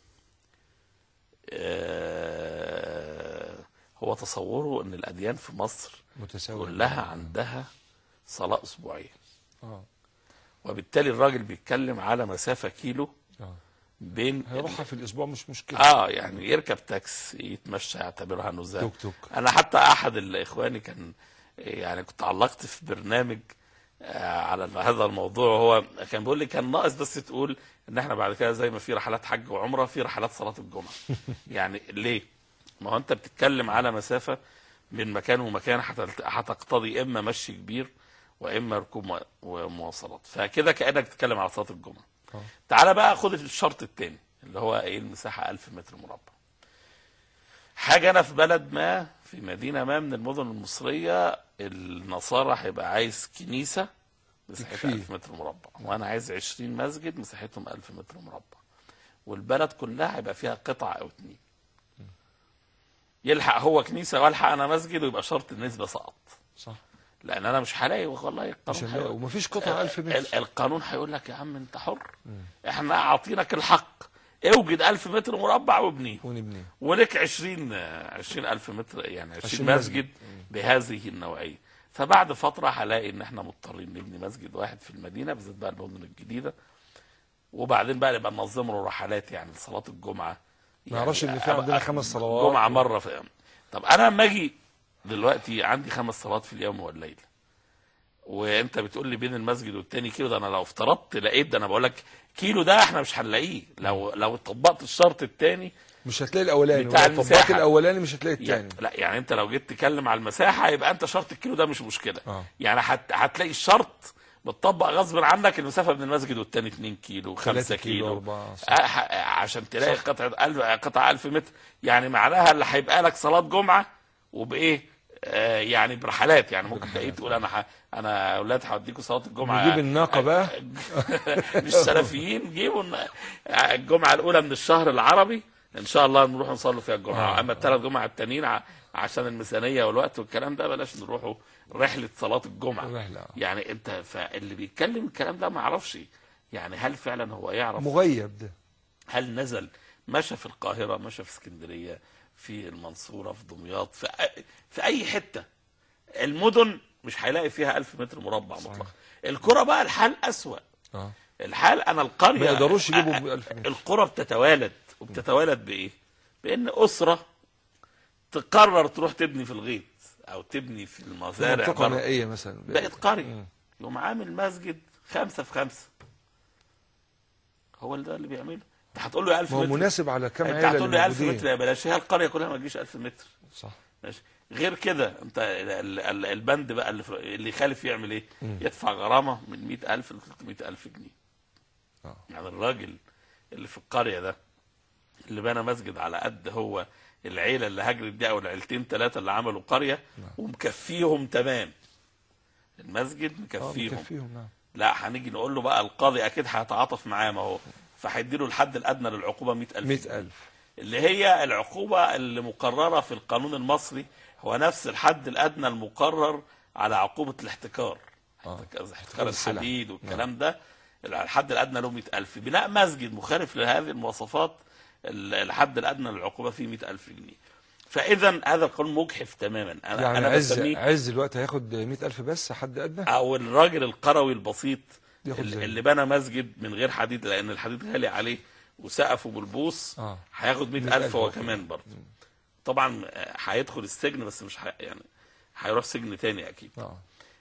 آه، هو تصوره ان الاديان في مصر متساوي كلها عندها صلاه اسبوعيه اه وبالتالي الراجل بيتكلم على مسافه كيلو اه بين هيروحها في الأسبوع مش مشكلة اه يعني يركب تاكس يتمشى يعتبرها نزاع توك توك انا حتى احد الاخواني كان يعني كنت علقت في برنامج آه، على هذا الموضوع هو كان بيقول لي كان ناقص بس تقول ان احنا بعد كده زي ما في رحلات حج وعمره في رحلات صلاه الجمعه يعني ليه ما هو انت بتتكلم على مسافه من مكان ومكان هتلت- هتقتضي اما مشي كبير واما ركوب و- ومواصلات فكده كانك بتتكلم على صلاه الجمعه آه. تعالى بقى خد الشرط الثاني اللي هو ايه المساحه 1000 متر مربع حاجه انا في بلد ما في مدينه ما من المدن المصريه النصارى هيبقى عايز كنيسه مساحتها تكفيه. 1000 متر مربع وانا عايز 20 مسجد مساحتهم 1000 متر مربع والبلد كلها هيبقى فيها قطعه او اتنين يلحق هو كنيسه والحق انا مسجد ويبقى شرط النسبه سقط صح لان انا مش هلاقي والله مش القانون هنلاقي هيقول- ومفيش قطع 1000 ال- متر القانون هيقول لك يا عم انت حر احنا عاطينك الحق اوجد 1000 متر مربع وابنيه ونبني ولك 20 20 ألف متر يعني 20 20 مسجد بهذه النوعية فبعد فترة هلاقي ان احنا مضطرين نبني مسجد واحد في المدينة بالذات بقى المدن الجديدة وبعدين بقى نبقى ننظم له رحلات يعني صلاة الجمعة ما يعرفش ان في عندنا خمس صلوات جمعة مرة في طب انا لما اجي دلوقتي عندي خمس صلوات في اليوم والليلة وانت بتقول لي بين المسجد والتاني كيلو ده انا لو افترضت لقيت ده انا بقول لك كيلو ده احنا مش هنلاقيه لو لو طبقت الشرط التاني مش هتلاقي الاولاني بتاع ولو طبقت المساحة. الاولاني مش هتلاقي يعني الثاني لا يعني انت لو جيت تتكلم على المساحه يبقى انت شرط الكيلو ده مش مشكله آه. يعني هت... هتلاقي الشرط بتطبق غصب عنك المسافه بين المسجد والتاني 2 كيلو 5 3 كيلو كيلو 4 آه، ح- عشان تلاقي قطعه 1000 قطعه 1000 متر يعني معناها اللي هيبقى لك صلاه جمعه وبايه آه يعني برحلات يعني ممكن تلاقيه تقول انا ح... انا اولاد هوديكم صلاه الجمعه نجيب الناقه بقى مش سلفيين جيبوا الن- الجمعه الاولى من الشهر العربي ان شاء الله نروح نصلي فيها الجمعه آه. اما الثلاث جمعه التانيين ع- عشان الميزانيه والوقت والكلام ده بلاش نروحوا رحله صلاه الجمعه الرحلة، آه. يعني انت فاللي بيتكلم الكلام ده ما يعرفش يعني هل فعلا هو يعرف مغيب ده هل نزل مشى في القاهرة مشى في اسكندرية في المنصورة في دمياط في, أ- في أي حتة المدن مش هيلاقي فيها ألف متر مربع مطلق القرى بقى الحال أسوأ اه الحال أنا القرية ما يقدروش يجيبوا أ- ب 1000 متر. القرى بتتوالد وبتتوالد بإيه؟ بإن أسرة تقرر تروح تبني في الغيط أو تبني في المزارع منطقه بره. مائيه مثلا بقت قرية مم. يقوم عامل مسجد خمسة في خمسة هو اللي ده اللي بيعمله انت هتقول له يا 1000 ما هو متر مناسب على كم انت عيله هتقول اللي لي 1000 موجودين. متر يا بلاش هي القريه كلها ما تجيش 1000 متر صح ماشي غير كده انت ال- ال- البند بقى اللي, في- اللي يخالف يعمل ايه؟ يدفع غرامه من 100000 ل 300000 جنيه آه. يعني الراجل اللي في القريه ده اللي بنى مسجد على قد هو العيله اللي هاجرت دي او العيلتين ثلاثه اللي عملوا قريه ومكفيهم تمام المسجد اه مكفيهم مكفيهم نعم لا هنيجي نقول له بقى القاضي اكيد هيتعاطف معاه ما هو فهيديله الحد الادنى للعقوبه 100000 100000 اللي هي العقوبة اللي مقررة في القانون المصري هو نفس الحد الأدنى المقرر على عقوبة الاحتكار آه. احتكار- احتكار السلع. الحديد والكلام ده الحد الأدنى له 100000 بناء مسجد مخالف لهذه المواصفات ال- الحد الأدنى للعقوبة فيه 100000 جنيه فإذا هذا القانون مجحف تماما أنا يعني أنا عز بسميه عز الوقت هياخد 100000 بس حد ادنى او الراجل القروي البسيط ياخد اللي, زيه. اللي بنى مسجد من غير حديد لان الحديد غالي عليه وسقفه بالبوص آه. هياخد 100000 100,000 هو هو كمان برضه طبعا آه، هيدخل السجن بس مش ح... يعني هيروح سجن تاني اكيد اه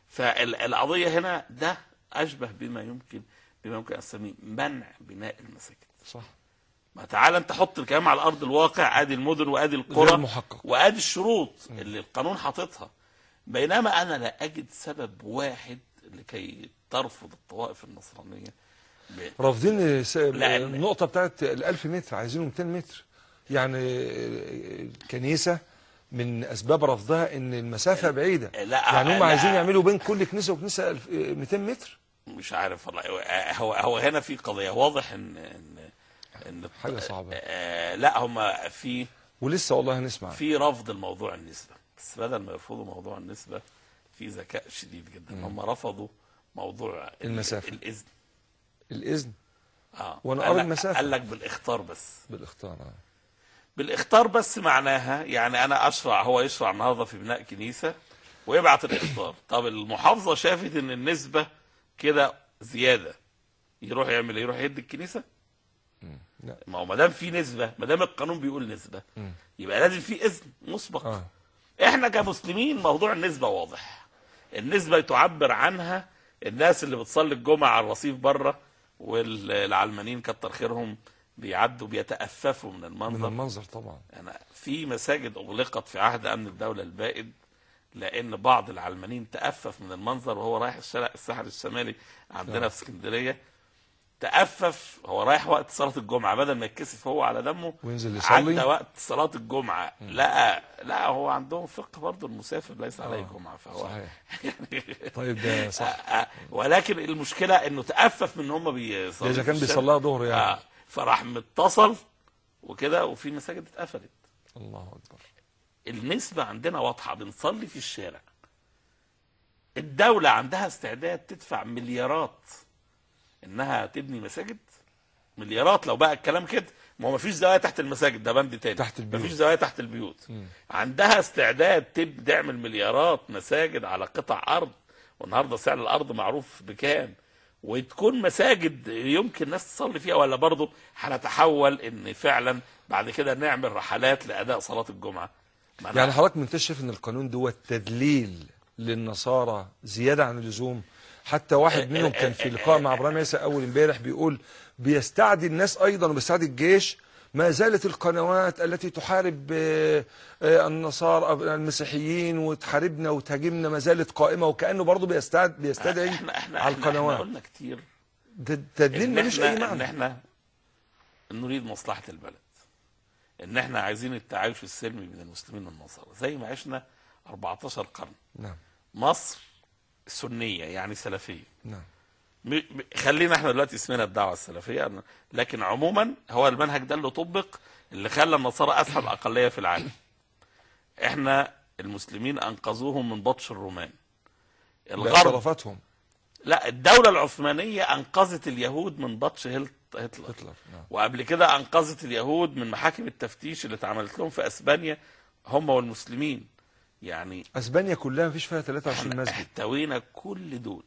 فالقضيه هنا ده اشبه بما يمكن بما يمكن اسميه منع بناء المساجد صح ما تعالى انت حط الكلام على ارض الواقع ادي المدن وادي القرى غير محقق. وادي الشروط اللي القانون حاططها بينما انا لا اجد سبب واحد لكي ترفض الطوائف النصرانيه ب- رافضين س- لا، النقطة بتاعت ال 1000 متر عايزينه 200 متر يعني الكنيسة من أسباب رفضها إن المسافة بعيدة لا، يعني هم لا. عايزين يعملوا بين كل كنيسة وكنيسة ألف- 200 متر مش عارف والله هو هو هنا في قضيه واضح ان ان ان حاجة صعبة. آه لا هم في ولسه والله هنسمع في رفض الموضوع النسبه بس بدل ما يرفضوا موضوع النسبه في ذكاء شديد جدا هم رفضوا موضوع ال- المسافة. الاذن الإذن اه وأنا قال أرى لك- المسافة. قال لك بالاختار بس بالاختار آه. بالاختار بس معناها يعني انا اشرع هو يشرع النهارده في بناء كنيسه ويبعت الاختار طب المحافظه شافت ان النسبه كده زياده يروح يعمل ايه يروح يدي الكنيسه لا. ما هو ما دام في نسبه ما دام القانون بيقول نسبه يبقى لازم في اذن مسبق آه. احنا كمسلمين موضوع النسبه واضح النسبه تعبر عنها الناس اللي بتصلي الجمعه على الرصيف بره والعلمانيين كتر خيرهم بيعدوا بيتأففوا من من المنظر المنظر طبعا أنا في مساجد أغلقت في عهد أمن الدولة البائد لأن بعض العلمانيين تأفف من المنظر وهو رايح الشارع الساحل الشمالي عندنا في اسكندرية تأفف هو رايح وقت صلاة الجمعة بدل ما يتكسف هو على دمه وينزل يصلي. عدى وقت صلاة الجمعة لقى لا هو عندهم فقه برضه المسافر ليس عليه جمعة فهو صحيح طيب ده صح آه، ولكن المشكلة انه تأفف من ان هم بيصلوا ده إذا في كان الشارع. بيصليها ظهر يعني آه فراح متصل وكده وفي مساجد اتقفلت الله أكبر النسبة عندنا واضحة بنصلي في الشارع الدولة عندها استعداد تدفع مليارات انها تبني مساجد مليارات لو بقى الكلام كده ما هو مفيش زوايا تحت المساجد ده بند تاني تحت البيوت. مفيش زوايا تحت البيوت عندها استعداد تب تعمل مليارات مساجد على قطع ارض والنهارده سعر الارض معروف بكام وتكون مساجد يمكن الناس تصلي فيها ولا برضه هنتحول ان فعلا بعد كده نعمل رحلات لاداء صلاه الجمعه ما أنا- يعني حضرتك ما انتش شايف ان القانون دوت تدليل للنصارى زياده عن اللزوم حتى واحد منهم كان في لقاء مع ابراهيم عيسى اول امبارح بيقول بيستعدي الناس ايضا وبيستعدي الجيش ما زالت القنوات التي تحارب آه، آه، النصارى المسيحيين وتحاربنا وتهاجمنا ما زالت قائمه وكانه برضه بيستعد بيستدعي احنا احنا على احنا, احنا القنوات قلنا كتير ده تدليل ان ملوش اي احنا ان معنى احنا نريد مصلحه البلد ان احنا عايزين التعايش السلمي بين المسلمين والنصارى زي ما عشنا 14 قرن نعم مصر سنيه يعني سلفيه نعم م- م- خلينا احنا دلوقتي اسمنا الدعوه السلفيه أنا- لكن عموما هو المنهج ده اللي طبق اللي خلى النصارى اسهل اقليه في العالم احنا المسلمين انقذوهم من بطش الرومان الغرب باعترافاتهم لا الدولة العثمانية أنقذت اليهود من بطش هلت- هتلر هتلر نعم وقبل كده أنقذت اليهود من محاكم التفتيش اللي اتعملت لهم في أسبانيا هم والمسلمين يعني اسبانيا كلها مفيش فيها 23 احنا مسجد احتوينا كل دول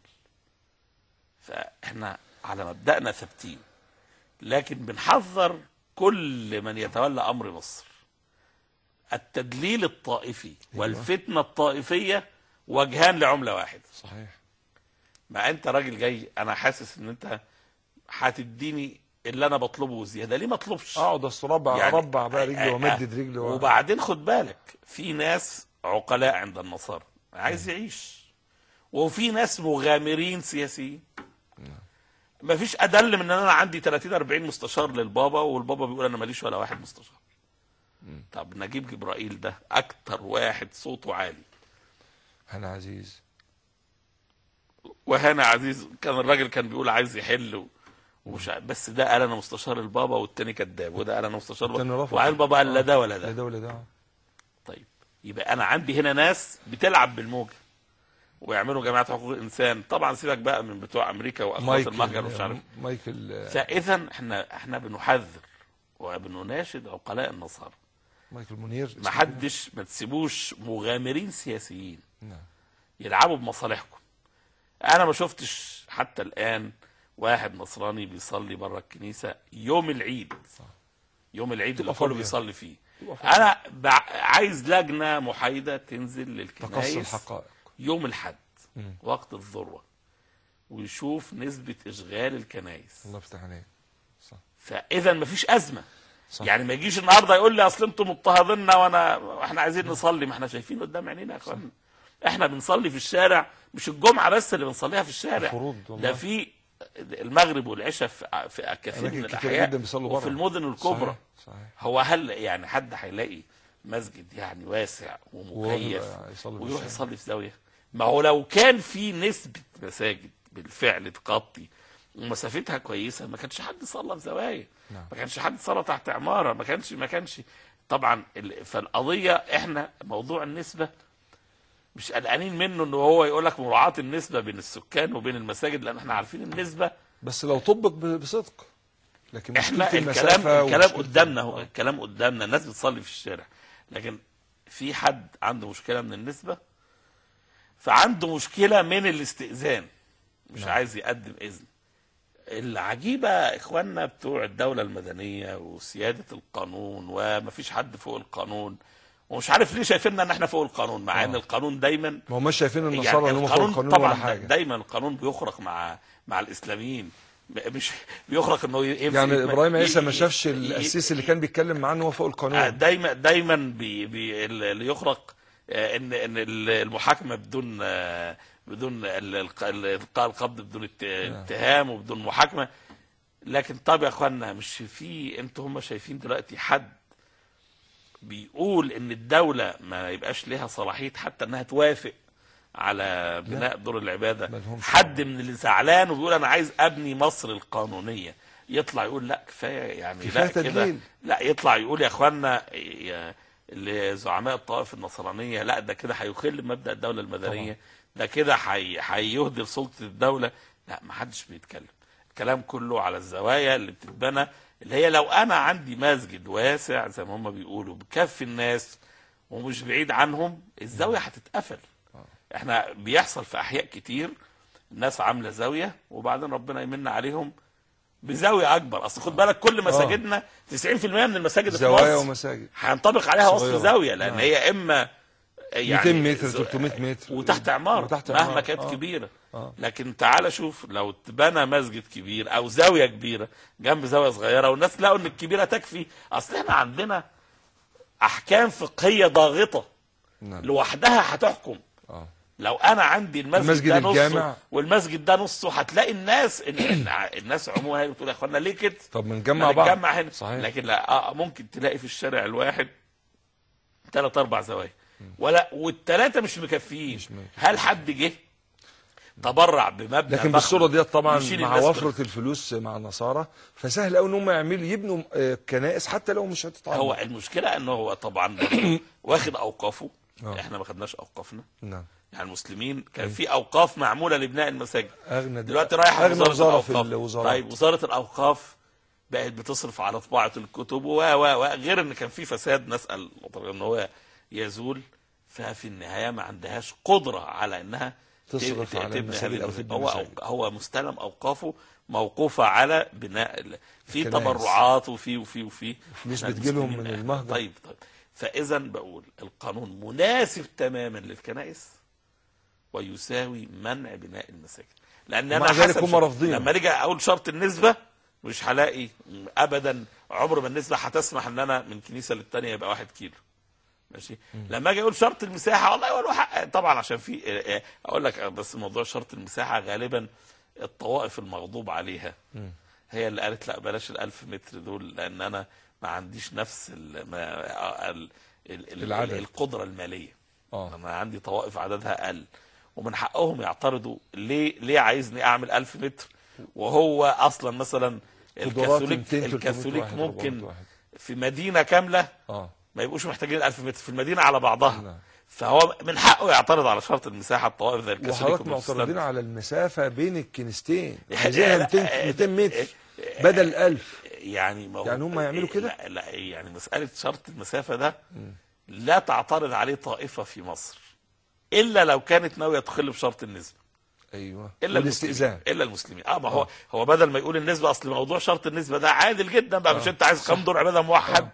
فاحنا على مبدأنا ثابتين لكن بنحذر كل من يتولى أمر مصر التدليل الطائفي والفتنة الطائفية وجهان لعملة واحدة صحيح ما انت راجل جاي انا حاسس ان انت هتديني اللي انا بطلبه زياده ليه ما اطلبش اقعد اصربع يعني- اربع بقى رجلي آه، آه، وامدد رجلي و... وبعدين خد بالك في ناس عقلاء عند النصارى عايز يعيش وفي ناس مغامرين سياسيين ما فيش ادل من ان انا عندي 30 40 مستشار للبابا والبابا بيقول انا ماليش ولا واحد مستشار طب نجيب جبرائيل ده اكتر واحد صوته عالي انا عزيز وهنا عزيز كان الراجل كان بيقول عايز يحل و- ومش ع- بس ده قال انا مستشار البابا والتاني كذاب وده قال انا مستشار والتاني البابا رفض. وقال البابا قال لا ده ولا لا ده ده ولا ده طيب يبقى انا عندي هنا ناس بتلعب بالموجه ويعملوا جماعه حقوق الانسان طبعا سيبك بقى من بتوع امريكا واخوات المهجر ومش عارف مايكل آه، فاذا احنا احنا بنحذر وبنناشد عقلاء النصارى مايكل منير ما حدش ما تسيبوش مغامرين سياسيين نعم. يلعبوا بمصالحكم انا ما شفتش حتى الان واحد نصراني بيصلي بره الكنيسه يوم العيد يوم العيد اللي تبقى كله فاضية. بيصلي فيه تبقى فاضية. انا بع- عايز لجنه محايده تنزل تقصي للكنائس الحقائق يوم الحد مم. وقت الذروه ويشوف نسبه اشغال الكنائس الله يفتح عليك صح فاذا مفيش ازمه صح. يعني ما يجيش النهارده يقول لي اصل انتم مضطهديننا وانا احنا عايزين نصلي ما احنا شايفين قدام عينينا يا اخوانا احنا بنصلي في الشارع مش الجمعه بس اللي بنصليها في الشارع الفروض والله. ده في المغرب والعشاء في في كثير أماكن من كتير الاحياء جدا بيصلوا وفي بره. المدن الكبرى صحيح, صحيح. هو هل يعني حد هيلاقي مسجد يعني واسع ومكيف وهو يصلي في ويروح الشارع. يصلي في زاويه ما هو لو كان في نسبه مساجد بالفعل تغطي ومسافتها كويسه ما كانش حد صلى في زوايا نعم. ما كانش حد صلى تحت عماره ما كانش ما كانش طبعا ال- فالقضيه احنا موضوع النسبه مش قلقانين منه ان هو يقول لك مراعاه النسبه بين السكان وبين المساجد لان احنا عارفين النسبه بس لو طبق ب- بصدق لكن احنا مشكلة الكلام المسافة الكلام ومشكلة- قدامنا هو آه. الكلام قدامنا الناس بتصلي في الشارع لكن في حد عنده مشكله من النسبه فعنده مشكله من الاستئذان مش نعم. عايز يقدم اذن العجيبه اخواننا بتوع الدوله المدنيه وسياده القانون ومفيش حد فوق القانون ومش عارف ليه شايفيننا ان احنا فوق القانون مع ان آه. القانون دايما ما هماش شايفين النصارى يعني ان هم فوق القانون القانون طبعا ولا حاجه دايما القانون بيخرق مع مع الاسلاميين م- مش بيخرق انه يمسك يعني ابراهيم عيسى ما ي- شافش ي- القسيس اللي كان بيتكلم معاه ان هو فوق آه، القانون دايما دايما بي بي اللي يخرق آه، ان ان المحاكمه بدون آه، بدون ال- الق- ال- القاء القبض بدون ات- اتهام وبدون محاكمه لكن طب يا اخوانا مش في انتوا هم شايفين دلوقتي حد بيقول ان الدوله ما يبقاش لها صلاحيه حتى انها توافق على بناء دور العباده ملهمش حد من اللي زعلان وبيقول انا عايز ابني مصر القانونيه يطلع يقول لا كفايه يعني كفاية لا كده تدليل. لا يطلع يقول يا اخوانا يا- اللي زعماء الطوائف النصرانيه لا ده كده هيخل بمبدا الدوله المدنيه ده كده هي- هيهدر سلطه الدوله لا ما حدش بيتكلم الكلام كله على الزوايا اللي بتتبنى اللي هي لو انا عندي مسجد واسع زي ما هم بيقولوا بكفي الناس ومش بعيد عنهم الزاويه هتتقفل احنا بيحصل في احياء كتير الناس عامله زاويه وبعدين ربنا يمن عليهم بزاويه اكبر اصل خد بالك كل مساجدنا 90% من المساجد في زوايا مصر ومساجد هينطبق عليها وصف صغيرة. زاويه لان نعم. هي اما 200 متر ز- 300 متر وتحت عماره وتحت مهما عمارة. كانت آه. كبيره آه. لكن تعال شوف لو اتبنى مسجد كبير او زاويه كبيره جنب زاويه صغيره والناس لقوا ان الكبيره تكفي اصل احنا عندنا احكام فقهيه ضاغطه نعم لوحدها هتحكم اه لو انا عندي المسجد, المسجد ده نصه الجامع. والمسجد ده نصه هتلاقي الناس إن إن الناس عموما هي بتقول يا اخوانا ليه كده؟ طب ما نجمع بعض نتجمع هنا صحيح. لكن لا آه ممكن تلاقي في الشارع الواحد ثلاث اربع زوايا ولا والثلاثه مش مكفيين مش مكفيين. هل حد جه تبرع بمبلغ لكن ضخم بالصوره ديت طبعا يشيل مع الناس وفره الفلوس مع النصارى فسهل قوي ان هم يعملوا يبنوا آه، كنائس حتى لو مش هتتعمل هو المشكله انه هو طبعا برضه واخد اوقافه آه. احنا ما خدناش اوقافنا نعم يعني المسلمين كان في اوقاف معموله لبناء المساجد اغنى دلوقتي رايحه اغنى وزاره, وزاره في الاوقاف الوزارات طيب وزاره الاوقاف بقت بتصرف على طباعه الكتب و و و غير ان كان في فساد نسال ان هو يزول ففي النهايه ما عندهاش قدره على انها تصرف ت- على تبني المساجد هذه أو المساجد. تبني هو مساجد. هو مستلم اوقافه موقوفه على بناء ال- في الكنائس. تبرعات وفي وفي وفي فلوس إحنا بتجيلهم المسلمين- من المهجر. طيب طيب فاذا بقول القانون مناسب تماما للكنائس ويساوي منع بناء المساجد لان انا ومع ذلك حسب هم شر- رافضين. لما نيجي اقول شرط النسبه مش هلاقي ابدا عمر ما النسبه هتسمح ان انا من كنيسه للتانيه يبقى واحد كيلو ماشي لما اجي اقول شرط المساحه والله هو له حق طبعا عشان في آه، آه، اقول لك بس موضوع شرط المساحه غالبا الطوائف المغضوب عليها هي اللي قالت لا بلاش الألف متر دول لان انا ما عنديش نفس ال ما ال ال ال العدد. القدره الماليه اه انا عندي طوائف عددها اقل ومن حقهم يعترضوا ليه ليه عايزني اعمل ألف متر وهو اصلا مثلا قدرات 200 الكاثوليك 300 الكاثوليك واحد، ممكن 400 واحد. في مدينه كامله اه ما يبقوش محتاجين 1000 متر في المدينه على بعضها نعم. فهو من حقه يعترض على شرط المساحه الطوائف زي الكاثوليك وحضرتك والبروتستانت. معترضين على المسافة بين الكنيستين لا، عايزينها لا، 200 200 متر بدل 1000 يعني ما هو يعني هم يعملوا كده؟ لا, لا يعني مساله شرط المسافه ده لا تعترض عليه طائفه في مصر الا لو كانت ناويه تخل بشرط النسبه ايوه الا والاستئذان المسلمين الا المسلمين اه ما هو هو بدل ما يقول النسبه اصل موضوع شرط النسبه ده عادل جدا بقى مش انت عايز كام دور عباده موحد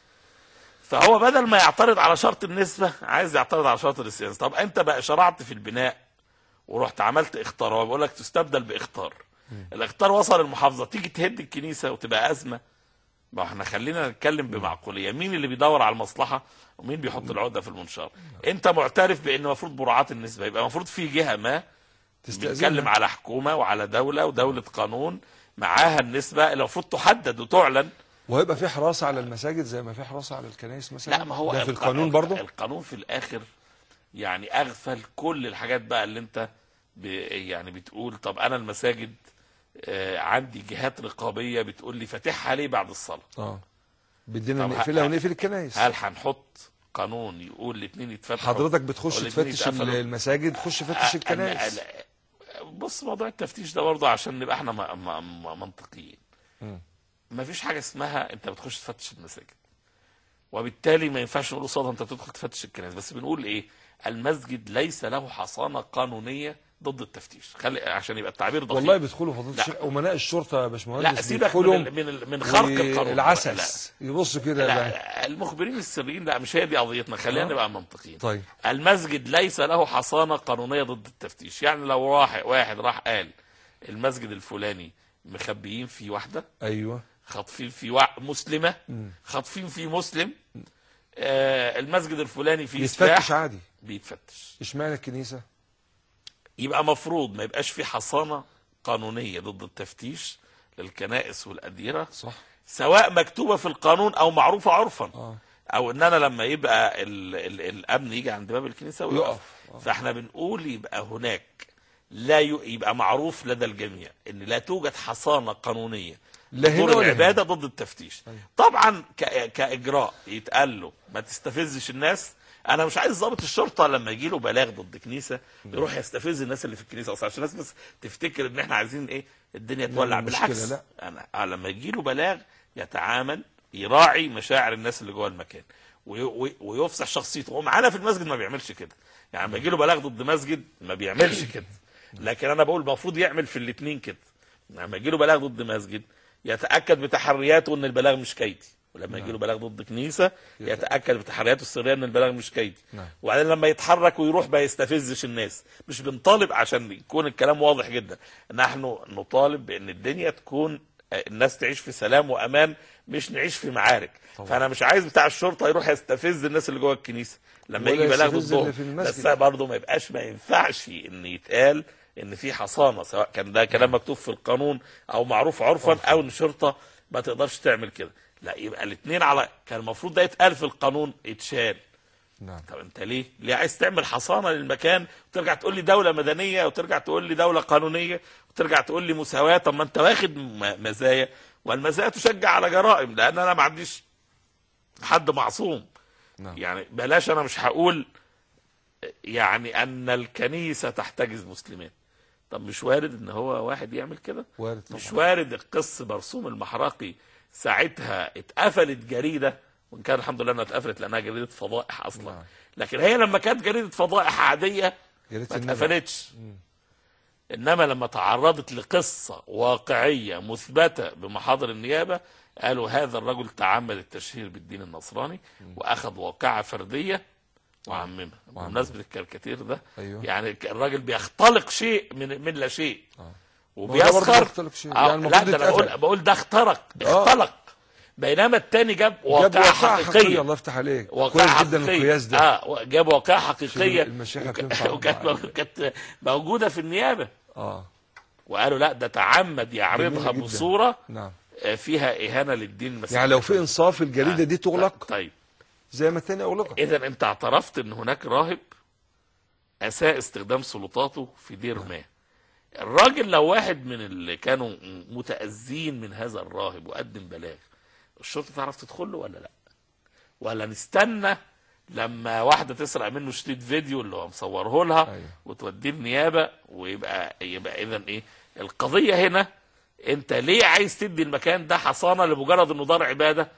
فهو بدل ما يعترض على شرط النسبه عايز يعترض على شرط الاستئذان طب انت بقى شرعت في البناء ورحت عملت اختار هو بيقول لك تستبدل باختار الاختار وصل المحافظه تيجي تهد الكنيسه وتبقى ازمه ما احنا خلينا نتكلم بمعقوليه مين اللي بيدور على المصلحه ومين بيحط العقده في المنشار انت معترف بان المفروض مراعاه النسبه يبقى المفروض في جهه ما بنتكلم تستأذن على حكومه وعلى دوله ودوله قانون معاها النسبه اللي المفروض تحدد وتعلن وهيبقى في حراسة على المساجد زي ما في حراسة على الكنائس مثلا لا ما هو ده في الق- القانون برضه القانون في الاخر يعني اغفل كل الحاجات بقى اللي انت ب يعني بتقول طب انا المساجد آه، عندي جهات رقابيه بتقول لي فاتحها ليه بعد الصلاه اه بدينا طب نقفلها ه- ونقفل الكنائس هل هنحط قانون يقول الاثنين يتفتحوا حضرتك بتخش ولا الاتنين تفتش يتقفلوا؟ المساجد تخش تفتش آه، الكنائس أنا- أنا- بص موضوع التفتيش ده برضه عشان نبقى احنا م- م- م- منطقيين مم. ما فيش حاجه اسمها انت بتخش تفتش المساجد وبالتالي ما ينفعش نقول قصادها انت بتدخل تفتش الكنائس بس بنقول ايه المسجد ليس له حصانه قانونيه ضد التفتيش خلي عشان يبقى التعبير دقيق والله بيدخلوا فضيله لا. الشيخ امناء الشرطه يا لا باشمهندس سيبك بيدخلوا من ال- من ال- من خرق القانون العسس يبص كده لا, بقى. لا المخبرين السريين لا مش هي دي قضيتنا خلينا آه. نبقى منطقيين طيب المسجد ليس له حصانه قانونيه ضد التفتيش يعني لو راح واحد راح قال المسجد الفلاني مخبيين فيه واحده ايوه خاطفين فيه وا... مسلمه خاطفين فيه مسلم آه المسجد الفلاني فيه يتفتش سلاح عادي بيتفتش اشمعنى الكنيسه يبقى مفروض ما يبقاش في حصانه قانونيه ضد التفتيش للكنائس والاديره صح سواء مكتوبه في القانون او معروفه عرفا اه او ان انا لما يبقى ال ال الامن يجي عند باب الكنيسه ويقف يقف. آه. فاحنا بنقول يبقى هناك لا ي... يبقى معروف لدى الجميع ان لا توجد حصانه قانونيه لا هنا دور ولا العباده ضد التفتيش طبعا ك... كاجراء يتقال له ما تستفزش الناس انا مش عايز ضابط الشرطه لما يجي له بلاغ ضد كنيسه يروح يستفز الناس اللي في الكنيسه اصلا عشان الناس بس تفتكر ان احنا عايزين ايه الدنيا تولع مشكلة، بالعكس لا. انا آه لما يجي له بلاغ يتعامل يراعي مشاعر الناس اللي جوه المكان وي- وي- ويفصح شخصيته هو معانا في المسجد ما بيعملش كده يعني لما يجي له بلاغ ضد مسجد ما بيعملش كده لكن انا بقول المفروض يعمل في الاثنين كده لما يجي له بلاغ ضد مسجد يتاكد بتحرياته ان البلاغ مش كيدي ولما يجي له بلاغ ضد كنيسه يتاكد بتحرياته السريه ان البلاغ مش كيدي نعم. وبعدين لما يتحرك ويروح ما يستفزش الناس مش بنطالب عشان يكون الكلام واضح جدا نحن نطالب بان الدنيا تكون آه، الناس تعيش في سلام وامان مش نعيش في معارك طبعا. فانا مش عايز بتاع الشرطه يروح يستفز الناس اللي جوه الكنيسه لما ولا يجي بلاغ يستفز اللي ضدهم في المسجد. بس برضه ما يبقاش ما ينفعش ان يتقال ان في حصانه سواء كان ده كلام مكتوب في القانون او معروف عرفا او ان الشرطه ما تقدرش تعمل كده لا يبقى الاثنين على كان المفروض ده يتقال في القانون يتشال نعم طب انت ليه؟ ليه عايز تعمل حصانه للمكان وترجع تقول لي دوله مدنيه وترجع تقول لي دوله قانونيه وترجع تقول لي مساواه طب ما انت واخد م- مزايا والمزايا تشجع على جرائم لان انا ما عنديش حد معصوم نعم. يعني بلاش انا مش هقول يعني ان الكنيسه تحتجز مسلمين طب مش وارد ان هو واحد يعمل كده وارد مش طبعا وارد القس برسوم المحرقي ساعتها اتقفلت جريده وان كان الحمد لله انها اتقفلت لانها جريده فضائح اصلا نعم. لكن هي لما كانت جريده فضائح عاديه جريدة ما النبأ. اتقفلتش انما لما تعرضت لقصه واقعيه مثبته بمحاضر النيابه قالوا هذا الرجل تعمد التشهير بالدين النصراني واخذ واقعه فرديه وعممها بمناسبه الكاريكاتير ده أيوه. يعني الراجل بيختلق شيء من من لا شيء ما هو ده برضه وبيسخر بيختلق شيء. آه، يعني لا المفروض ده انا يتقفل. بقول بقول ده اخترق آه. اختلق بينما التاني جاب جاب واقعه واقعة حقيقيه الله يفتح عليك واقعة كويس جدا حقيقية. القياس ده اه جاب واقعة حقيقية المشيخة وك- بتنفع وكانت مع- كانت موجودة في النيابة اه وقالوا لا ده تعمد يعرضها جميلة جدا. بصورة نعم آه، فيها إهانة للدين المسيحي يعني لو في انصاف الجريده دي تغلق طيب زي ما الثانيه اغلقت إذا أنت اعترفت إن هناك راهب أساء استخدام سلطاته في دير ما الراجل لو واحد من اللي كانوا متأذين من هذا الراهب وقدم بلاغ الشرطة تعرف تدخل له ولا لا ولا نستنى لما واحدة تسرق منه شريط فيديو اللي هو مصوره لها أيوة. وتوديه النيابة ويبقى يبقى إذا إيه القضية هنا أنت ليه عايز تدي المكان ده حصانة لمجرد إنه دار عبادة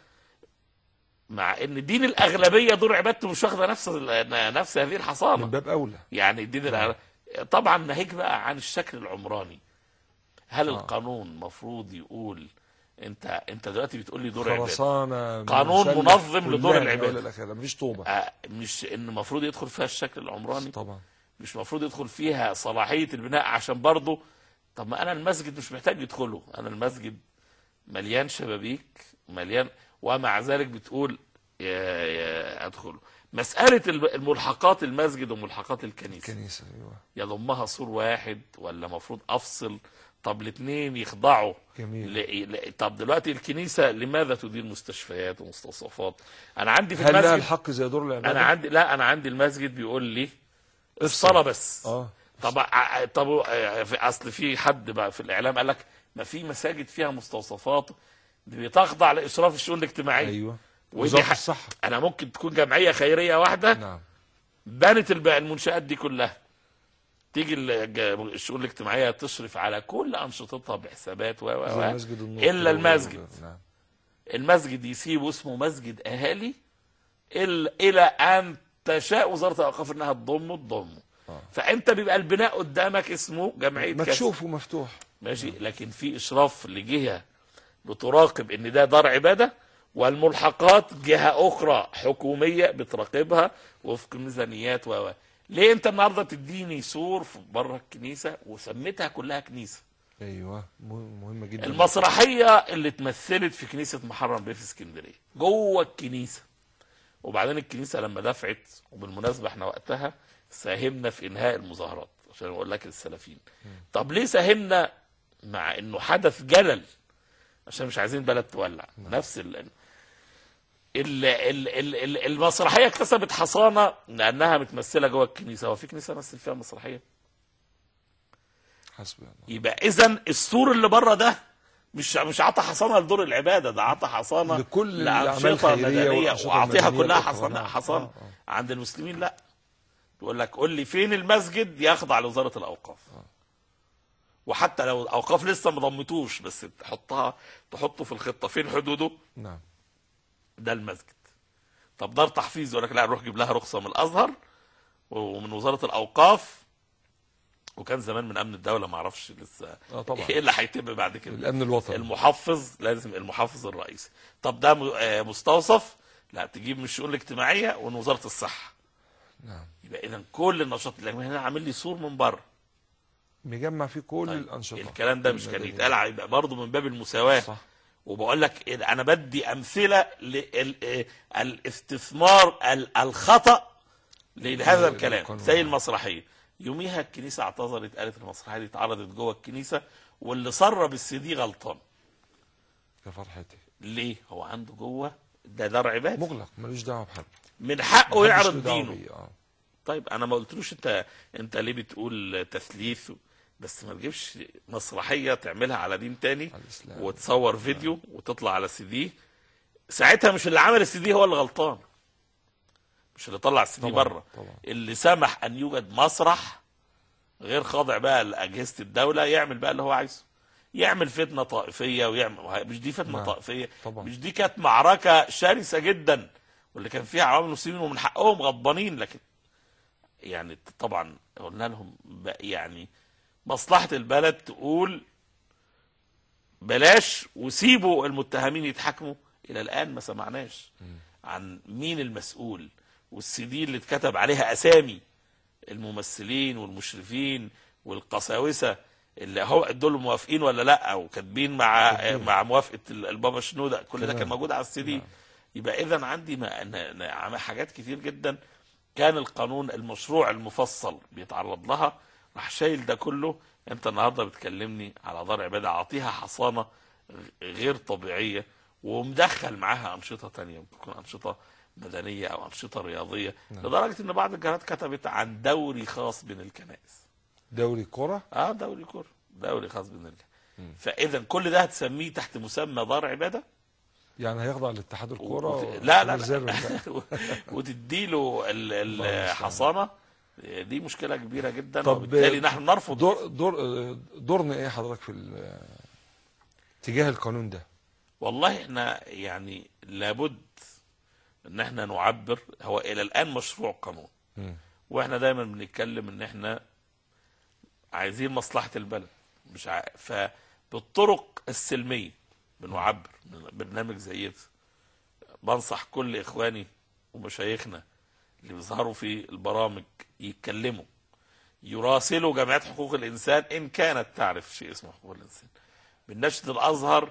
مع ان دين الاغلبيه دور عبادته مش واخده نفس نفس هذه الحصانه من باب اولى يعني الدين الأغلب طبعا ناهيك بقى عن الشكل العمراني هل آه. القانون مفروض يقول انت انت دلوقتي بتقول لي دور عباده خرسانه قانون مسلح منظم كلها لدور من العبادة. أولها لآخرها. مفيش طوبه آه، مش ان المفروض يدخل فيها الشكل العمراني طبعا مش المفروض يدخل فيها صلاحيه البناء عشان برضه طب ما انا المسجد مش محتاج يدخله انا المسجد مليان شبابيك مليان ومع ذلك بتقول يا يا ادخله مساله الم- الملحقات المسجد وملحقات الكنيسه كنيسه ايوه يضمها سور واحد ولا مفروض افصل طب الاثنين يخضعوا جميل ل... ل... طب دلوقتي الكنيسه لماذا تدير مستشفيات ومستوصفات انا عندي في هل لها المسجد الحق زي دور العباده انا عندي لا انا عندي المسجد بيقول لي الصلاه بس اه طب ع- طب آه، في اصل في حد بقى في الاعلام قال لك ما في مساجد فيها مستوصفات بتخضع لاشراف الشؤون الاجتماعيه ايوه ودي وزاره ح- الصحه انا ممكن تكون جمعيه خيريه واحده نعم بنت الب- المنشآت دي كلها تيجي الج- الشؤون الاجتماعية تشرف على كل أنشطتها بحسابات و و زي و مسجد النور إلا المسجد. نعم المسجد يسيبه اسمه مسجد أهالي إلا إلى أن تشاء وزارة الأوقاف إنها تضمه تضمه آه. فأنت بيبقى البناء قدامك اسمه جمعية كذا. مكشوف ومفتوح ماشي لكن في إشراف لجهة بتراقب إن ده دار عبادة والملحقات جهة أخرى حكومية بتراقبها وفق ميزانيات و و. ليه أنت النهاردة تديني سور في بره الكنيسة وسميتها كلها كنيسة ايوه مهم- مهمه جدا المسرحية اللي اتمثلت في كنيسة محرم بيه في اسكندرية جوه الكنيسة وبعدين الكنيسة لما دفعت وبالمناسبة احنا وقتها ساهمنا في انهاء المظاهرات عشان اقول لك السلفيين طب ليه ساهمنا مع انه حدث جلل عشان مش عايزين بلد تولع نفس ال ال ال ال ال المسرحية اكتسبت حصانة لأنها متمثلة جوه الكنيسة هو في كنيسة مثل فيها مسرحية حسبي الله يبقى اذا السور اللي بره ده مش مش عطى حصانه لدور العباده ده عطى حصانه لكل الأعمال لانشطه الخيرية مدنيه والأنشطة واعطيها المدنية كلها الأخرى. حصانه نعم. حصانه آه، آه. عند المسلمين لا يقول لك قول لي فين المسجد يخضع لوزاره الاوقاف وحتى لو الاوقاف لسه ما ضمتوش بس تحطها تحطه في الخطه فين حدوده نعم ده المسجد طب دار تحفيظ يقول لك لا روح جيب لها رخصه من الازهر ومن وزاره الاوقاف وكان زمان من امن الدوله ما اعرفش لسه اه طبعا ايه اللي هيتم بعد كده الامن الوطني المحفظ لازم المحفظ الرئيسي طب ده م- آه، مستوصف لا تجيب من الشؤون الاجتماعيه ومن وزاره الصحه نعم يبقى اذا كل النشاط اللي هنا عامل لي سور من بره مجمع فيه كل طيب، الانشطه الكلام ده مش كان المدنية. يتقال يبقى برضه من باب المساواه صح وبقول لك إيه، انا بدي امثله للاستثمار الخطا لهذا زي الكلام القانون. زي المسرحيه يوميها الكنيسه اعتذرت قالت المسرحيه دي اتعرضت جوه الكنيسه واللي سرب السي دي غلطان يا فرحتي ليه هو عنده جوه ده دار عباده مغلق ملوش دعوه بحد من حقه محدش يعرض له دعوة دينه بيه، اه طيب انا ما قلتلوش انت انت ليه بتقول تثليث بس ما تجيبش مسرحيه تعملها على دين تاني على الاسلام وتصور فيديو وتطلع على سي دي ساعتها مش اللي عمل السي دي هو اللي غلطان مش اللي طلع السي دي طبعا بره طبعا اللي سمح ان يوجد مسرح غير خاضع بقى لاجهزه الدوله يعمل بقى اللي هو عايزه يعمل فتنه طائفيه ويعمل وه- مش دي فتنه نعم. طائفيه طبعا. مش دي كانت معركه شرسه جدا واللي كان فيها عوام المسلمين ومن حقهم غضبانين لكن يعني طبعا قلنا لهم بقى يعني مصلحه البلد تقول بلاش وسيبوا المتهمين يتحاكموا الى الان ما سمعناش عن مين المسؤول والسي دي اللي اتكتب عليها اسامي الممثلين والمشرفين والقساوسه اللي هو دول موافقين ولا لا او كاتبين مع مع موافقه ال- البابا شنوده كل ده تمام. كان موجود على السي دي يبقى اذا عندي ما ن- ن- حاجات كتير جدا كان القانون المشروع المفصل بيتعرض لها راح شايل ده كله انت النهارده بتكلمني على دار عباده اعطيها حصانه غ- غير طبيعيه ومدخل معاها انشطه تانية ممكن تكون انشطه مدنيه او انشطه رياضيه نعم. لدرجه ان بعض الجرائد كتبت عن دوري خاص بين الكنائس دوري كرة اه دوري كوره دوري خاص بالنرجع فاذا كل ده هتسميه تحت مسمى دار عباده يعني هيخضع لاتحاد الكرة وت- لا لا, وزي لا. الرجال. وتديله ال- الله المستعان. الحصانه دي مشكله كبيره جدا طب وبالتالي نحن نرفض دور دور دورنا ايه حضرتك في ال- تجاه القانون ده والله احنا يعني لابد ان احنا نعبر هو الى الان مشروع قانون مم. واحنا دايما بنتكلم ان احنا عايزين مصلحة البلد مش ع... فبالطرق السلمية بنعبر من برنامج زي ده بنصح كل اخواني ومشايخنا اللي بيظهروا في البرامج يتكلموا يراسلوا جمعيات حقوق الانسان ان كانت تعرف شيء اسمه حقوق الانسان بالنشد الازهر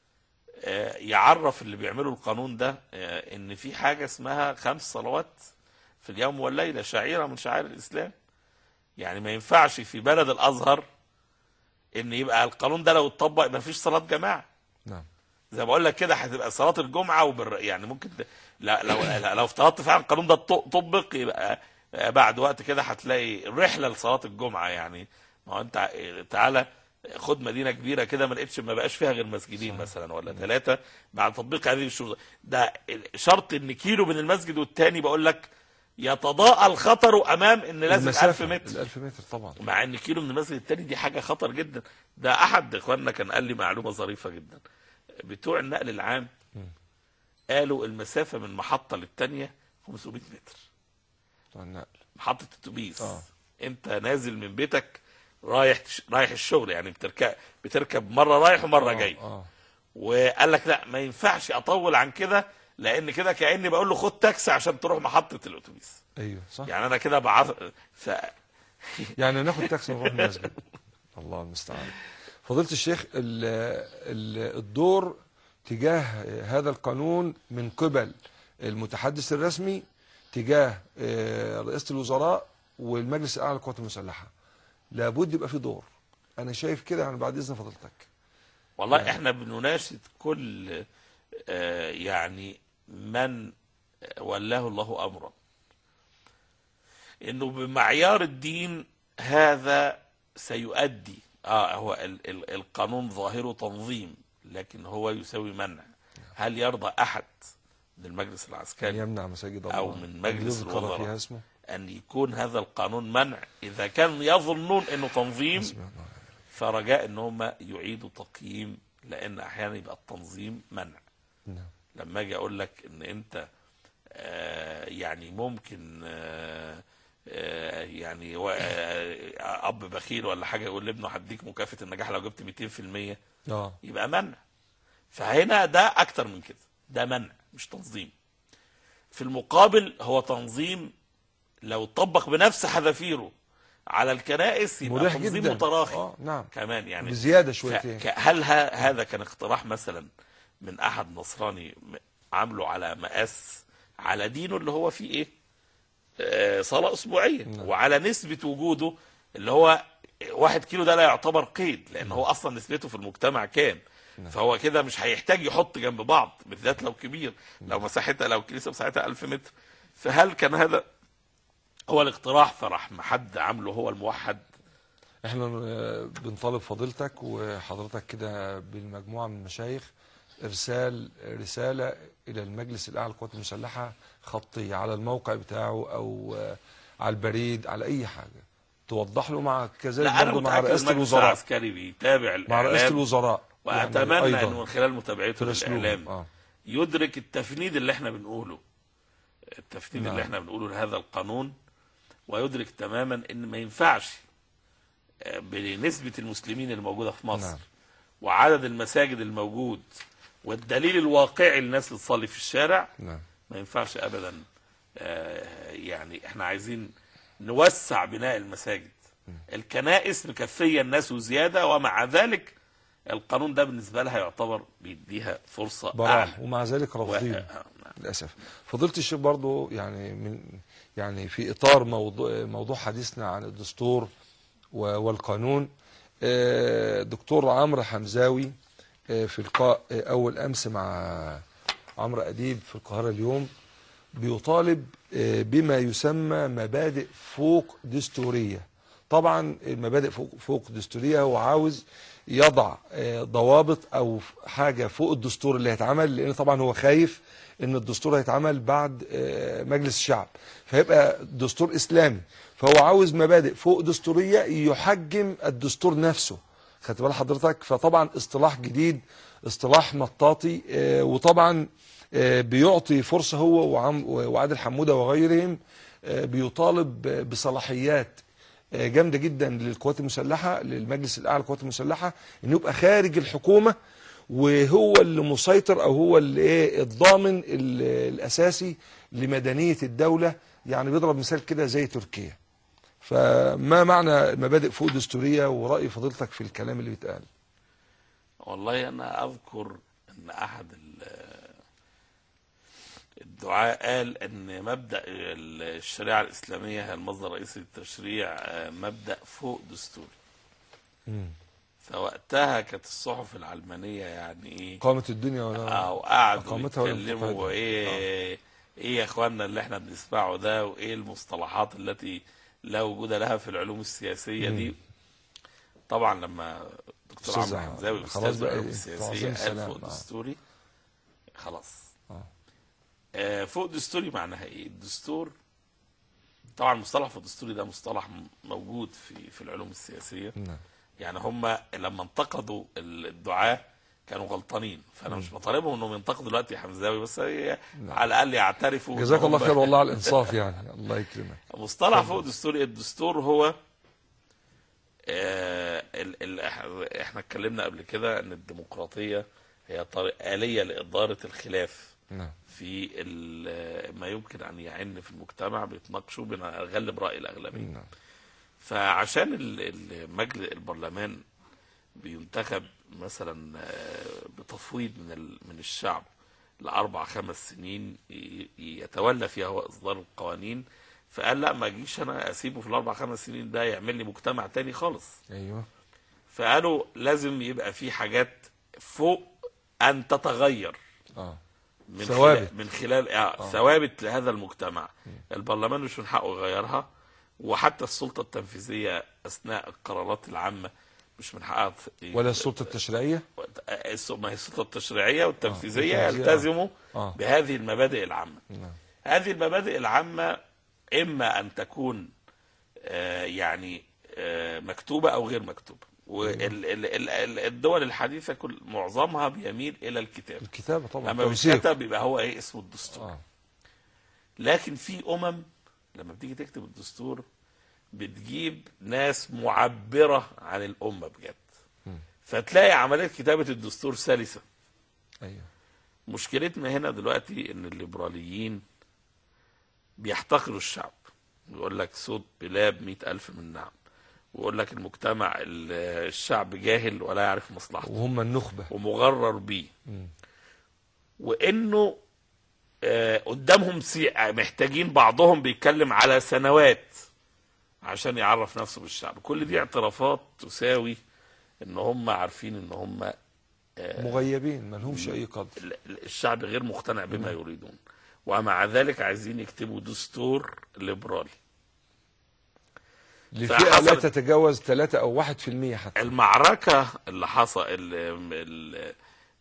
آه، يعرف اللي بيعملوا القانون ده آه، ان في حاجه اسمها خمس صلوات في اليوم والليله شعيره من شعائر الاسلام يعني ما ينفعش في بلد الازهر ان يبقى القانون ده لو اتطبق ما فيش صلاه جماعه نعم زي ما بقول لك كده هتبقى صلاه الجمعه وبر يعني ممكن ت... لا لو لا- لو افترضت فعلا القانون ده ط- طبق يبقى بعد وقت كده هتلاقي رحله لصلاه الجمعه يعني ما هو انت تعالى خد مدينه كبيره كده ما لقيتش ما بقاش فيها غير مسجدين مثلا ولا ثلاثه بعد تطبيق هذه الشروط ده شرط ان كيلو من المسجد والتاني بقول لك يتضاءل الخطر امام ان لازم 1000 المسافة متر الألف متر طبعا مع ان كيلو من المسجد التاني دي حاجه خطر جدا ده احد اخواننا كان قال لي معلومه ظريفه جدا بتوع النقل العام قالوا المسافه من محطه للتانيه 500 متر بتوع النقل محطه اتوبيس آه. انت نازل من بيتك رايح رايح الشغل يعني بتركب بتركب مره رايح ومره آه، جاي اه وقال لك لا ما ينفعش اطول عن كده لان كده كاني بقول له خد تاكسي عشان تروح محطه الاتوبيس ايوه صح يعني انا كده بعرف ف... يعني ناخد تاكسي ونروح المسجد الله المستعان فضيلة الشيخ ال ال الدور تجاه هذا القانون من قبل المتحدث الرسمي تجاه آه، رئاسة الوزراء والمجلس الأعلى للقوات المسلحة لابد يبقى في دور أنا شايف كده يعني بعد إذن فضيلتك والله احنا بنناشد كل آه، يعني من ولاه الله امرا انه بمعيار الدين هذا سيؤدي اه هو ال ال القانون ظاهره تنظيم لكن هو يساوي منع هل يرضى احد من المجلس أن العسكري يمنع مساجد الله أو من مجلس يذكر الوزراء. فيها اسمه ان يكون هذا القانون منع اذا كان يظنون انه تنظيم حسبي الله فرجاء ان هم يعيدوا تقييم لان احيانا يبقى التنظيم منع نعم لما اجي اقول لك ان انت آه، يعني ممكن آه، آه، يعني و- آه، اب بخيل ولا حاجه يقول لابنه هديك مكافاه النجاح لو جبت 200% اه يبقى منع فهنا ده اكتر من كده ده منع مش تنظيم في المقابل هو تنظيم لو طبق بنفس حذافيره على الكنائس يبقى مريح تنظيم جدا متراخي اه نعم كمان يعني بزيادة ف- شويتين ك- هل ه- هذا كان اقتراح مثلا من احد نصراني م- عامله على مقاس على دينه اللي هو فيه ايه آه، صلاة اسبوعية نعم. وعلى نسبة وجوده اللي هو واحد كيلو ده لا يعتبر قيد لان هو اصلا نسبته في المجتمع كام فهو كده مش هيحتاج يحط جنب بعض بالذات لو كبير لو مساحتها لو كنيسه مساحتها 1000 متر فهل كان هذا هو الاقتراح فرح ما حد عامله هو الموحد احنا آه، بنطالب فضيلتك وحضرتك كده بالمجموعة من المشايخ ارسال رسالة الى المجلس الاعلى للقوات المسلحة خطية على الموقع بتاعه او آه، على البريد على اي حاجة توضح له مع كذلك لا انا برضه مع متاكد رئاسة المجلس الوزراء العسكري بيتابع مع رئاسة الاعلام الوزراء واتمنى يعني انه من خلال متابعته ترسلوهم. للاعلام اه يدرك التفنيد اللي احنا بنقوله التفنيد نعم. اللي احنا بنقوله لهذا القانون ويدرك تماما ان ما ينفعش آه، بنسبة المسلمين الموجودة في مصر نعم. وعدد المساجد الموجود والدليل الواقعي للناس اللي تصلي في الشارع نعم ما ينفعش ابدا آه، يعني احنا عايزين نوسع بناء المساجد الكنائس مكفيه الناس وزياده ومع ذلك القانون ده بالنسبه لها يعتبر بيديها فرصه براح اعلى ومع ذلك و- رافضين آه، نعم. للاسف فضيله الشيخ برضو يعني من يعني في اطار موضوع موضوع حديثنا عن الدستور و- والقانون آه، دكتور عمرو حمزاوي آه، في لقاء آه، اول امس مع عمرو اديب في القاهره اليوم بيطالب آه، بما يسمى مبادئ فوق دستوريه طبعا المبادئ فوق, فوق دستورية هو عاوز يضع آه، ضوابط او حاجة فوق الدستور اللي هيتعمل لان طبعا هو خايف ان الدستور هيتعمل بعد آه، مجلس الشعب فيبقى دستور اسلامي فهو عاوز مبادئ فوق دستورية يحجم الدستور نفسه خدت بال حضرتك فطبعا اصطلاح جديد اصطلاح مطاطي آه، وطبعا آه، بيعطي فرصة هو وعم- وعادل حمودة وغيرهم آه، بيطالب ب- بصلاحيات آه، جامدة جدا للقوات المسلحة للمجلس الأعلى للقوات المسلحة انه يبقى خارج الحكومة وهو اللي مسيطر او هو اللي ايه الضامن ال- الاساسي لمدنية الدولة يعني بيضرب مثال كده زي تركيا فما معنى المبادئ فوق دستورية ورأي فضيلتك في الكلام اللي بيتقال والله انا اذكر ان احد ال- الدعاء قال ان مبدا الشريعه الاسلاميه هي المصدر الرئيسي للتشريع آه، مبدا فوق دستوري فوقتها كانت الصحف العلمانيه يعني ايه قامت الدنيا ولا او قعدوا أقامتها ولا يتكلموا انتقادها؟ ايه ايه يا اخوانا اللي احنا بنسمعه ده وايه المصطلحات التي لا وجود لها في العلوم السياسيه دي طبعا لما دكتور أستاذ عمرو حمزاوي خلاص استاذ بقى العلوم إيه، السياسيه تعظيم قال سلام. فوق آه. دستوري خلاص آه. آه فوق دستوري معناها ايه الدستور طبعا مصطلح فوق دستوري ده مصطلح م- موجود في في العلوم السياسيه نعم يعني هم لما انتقدوا الدعاة كانوا غلطانين فانا مش بطالبهم انهم ينتقدوا دلوقتي حمزاوي بس هي على الاقل يعترفوا إن جزاك الله هم- خير والله على الانصاف يعني الله يكرمك مصطلح فوق دستوري الدستور هو آه ال ال إح- احنا اتكلمنا قبل كده ان الديمقراطيه هي طريقه آلية لإدارة الخلاف نعم في ال- ما يمكن أن يعن في المجتمع بيتناقشوا بنغلب رأي الأغلبية نعم فعشان ال- المجلس البرلمان بينتخب مثلا آه، بتفويض من ال- من الشعب لاربع خمس سنين ي- يتولى فيها هو اصدار القوانين فقال لا ما اجيش انا اسيبه في الاربع خمس سنين ده يعمل لي مجتمع تاني خالص ايوه فقالوا لازم يبقى في حاجات فوق ان تتغير اه من ثوابت. خلال من خلال آه. ثوابت لهذا المجتمع البرلمان مش من حقه يغيرها وحتى السلطه التنفيذيه اثناء القرارات العامه مش من حقها ت- ولا السلطه التشريعيه الس- ما هي السلطه التشريعيه والتنفيذيه آه. يلتزموا آه. بهذه المبادئ العامه نعم هذه المبادئ العامه اما ان تكون آه، يعني آه، مكتوبه او غير مكتوبه والدول الحديثه كل معظمها بيميل الى الكتاب الكتابه طبعا لما توثيق. بيتكتب يبقى هو ايه اسمه الدستور اه لكن في امم لما بتيجي تكتب الدستور بتجيب ناس معبره عن الامه بجد فتلاقي عمليه كتابه الدستور سلسه ايوه مشكلتنا هنا دلوقتي ان الليبراليين بيحتقروا الشعب يقول لك صوت بلاب مئة ألف من نعم ويقول لك المجتمع ال- الشعب جاهل ولا يعرف مصلحته وهم النخبه ومغرر بيه وانه آه، قدامهم سي... محتاجين بعضهم بيتكلم على سنوات عشان يعرف نفسه بالشعب كل دي اعترافات تساوي ان هم عارفين ان هم مغيبين ما لهمش اي قدر ال- ال- الشعب غير مقتنع بما يريدون ومع ذلك عايزين يكتبوا دستور ليبرالي لفئه لا فحصلت- تتجاوز 3 او 1% حتى المعركة اللي حصل ال- ال-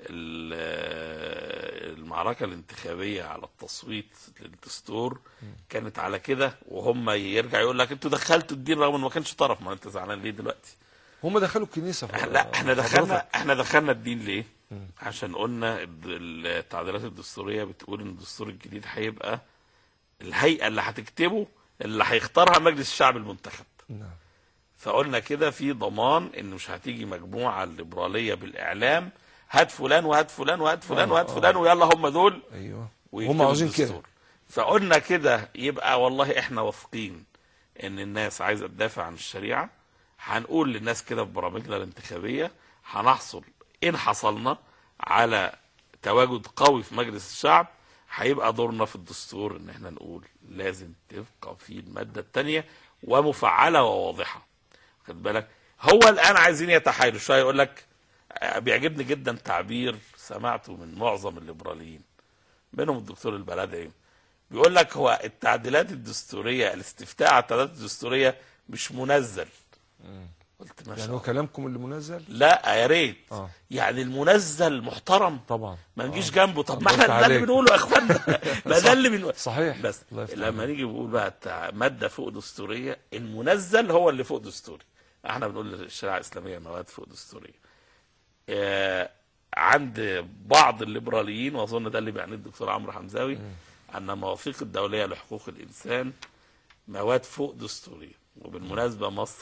ال- المعركة الانتخابية على التصويت للدستور كانت على كده وهم يرجع يقول لك انتوا دخلتوا الدين رغم انه ما كانش طرف ما انت زعلان ليه دلوقتي هم دخلوا الكنيسه إحنا- لا احنا دخلنا احنا دخلنا الدين ليه عشان قلنا الد- التعديلات الدستورية بتقول ان الدستور الجديد هيبقى الهيئة اللي هتكتبه اللي هيختارها مجلس الشعب المنتخب نعم فقلنا كده في ضمان ان مش هتيجي مجموعه ليبراليه بالاعلام هات فلان وهات فلان وهات فلان آه، وهات آه. فلان ويلا هم دول ايوه ويكتبوا هم عاوزين الدستور. كده فقلنا كده يبقى والله احنا واثقين ان الناس عايزه تدافع عن الشريعه هنقول للناس كده في برامجنا الانتخابيه هنحصل ان حصلنا على تواجد قوي في مجلس الشعب هيبقى دورنا في الدستور ان احنا نقول لازم تبقى في الماده الثانيه ومفعله وواضحه خد بالك هو الان عايزين يتحايلوا شويه يقول لك آه، بيعجبني جدا تعبير سمعته من معظم الليبراليين منهم الدكتور البلدعي بيقول لك هو التعديلات الدستوريه الاستفتاء على التعديلات الدستوريه مش منزل قلت ما شاء يعني هو الله كلامكم اللي منزل لا يا ريت اه يعني المنزل محترم طبعا ما نجيش آه. جنبه طب ما الله احنا ده اللي عليك. بنقوله يا اخوانا ما ده اللي بنقوله صحيح بس الله يفتح لما عليك. نيجي بنقول بقى بتاع ماده فوق دستوريه المنزل هو اللي فوق دستوري احنا بنقول للشريعه الاسلاميه مواد فوق دستوريه آه عند بعض الليبراليين واظن ده اللي بيعنيه الدكتور عمرو حمزاوي ان المواثيق الدوليه لحقوق الانسان مواد فوق دستوريه وبالمناسبه مصر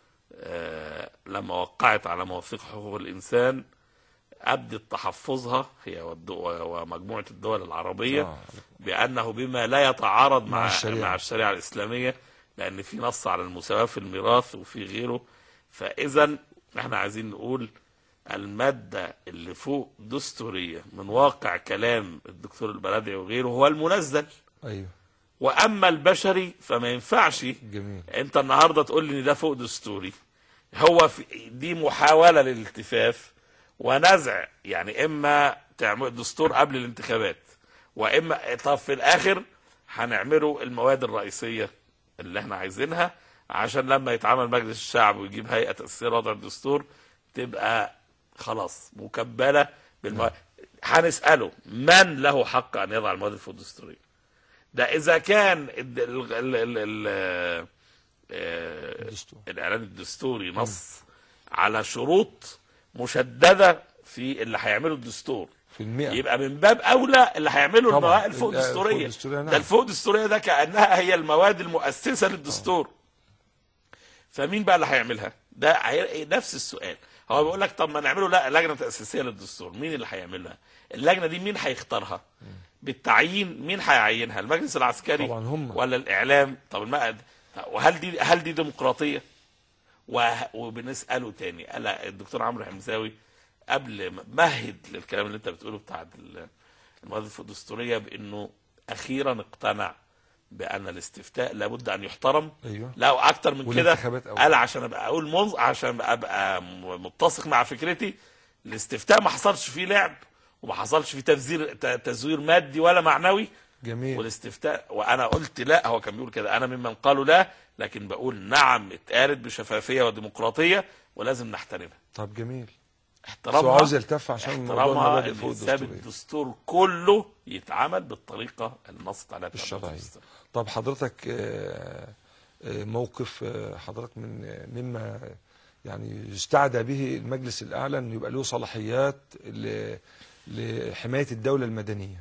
آه لما وقعت على مواثيق حقوق الانسان ابدت تحفظها هي والدو- ومجموعه الدول العربيه آه. بانه بما لا يتعارض مع مع مع الشريعة. الشريعه, مع الشريعة الاسلاميه لان في نص على المساواه في الميراث وفي غيره فاذا احنا عايزين نقول الماده اللي فوق دستوريه من واقع كلام الدكتور البلدي وغيره هو المنزل ايوه واما البشري فما ينفعش جميل انت النهارده تقول لي ان ده فوق دستوري هو في دي محاوله للالتفاف ونزع يعني اما تعمل دستور قبل الانتخابات واما طب في الاخر هنعمله المواد الرئيسيه اللي احنا عايزينها عشان لما يتعمل مجلس الشعب ويجيب هيئه تاسيس وضع الدستور تبقى خلاص مكبله بالمواد هنساله من له حق ان يضع المواد الفوق الدستوريه ده اذا كان ال ال ال ال ال آه، الدستور. الاعلان الدستوري نص على شروط مشدده في اللي هيعمله الدستور في المئة يبقى من باب اولى اللي هيعملوا طبعاً. المواد الفوق ال- الفوق الدستوريه الدستورية، نعم. ده الفوق الدستوريه ده كانها هي المواد المؤسسه للدستور فمين بقى اللي هيعملها ده هي- نفس السؤال هو بيقول لك طب ما نعمله لا لجنه تاسيسيه للدستور مين اللي هيعملها اللجنه دي مين هيختارها بالتعيين مين هيعينها المجلس العسكري طبعاً هم. ولا الاعلام طب المقعد وهل دي هل دي ديمقراطيه وه- وبنساله تاني قال الدكتور عمرو حمزاوي قبل ما مهد للكلام اللي انت بتقوله بتاع ال- المواد الدستوريه بانه اخيرا اقتنع بان الاستفتاء لابد ان يحترم ايوه لا واكتر من كده والانتخابات أول. قال عشان ابقى اقول منظ عشان ابقى م- متسق مع فكرتي الاستفتاء ما حصلش فيه لعب وما حصلش فيه تفزير ت- تزوير مادي ولا معنوي جميل والاستفتاء وانا قلت لا هو كان بيقول كده انا ممن قالوا لا لكن بقول نعم اتقالت بشفافيه وديمقراطيه ولازم نحترمها طب جميل بس هو احترامها عاوز يلتف عشان موضوع احترامها المبادئ ان فوق حساب الدستورية الدستور كله يتعمل بالطريقه اللي نصت عليها بتاعت الشرعية. الدستور. طب حضرتك آه، آه، موقف آه، حضرتك من آه، مما يعني يستعدى به المجلس الأعلى أنه يبقى له صلاحيات ل- لحماية الدولة المدنية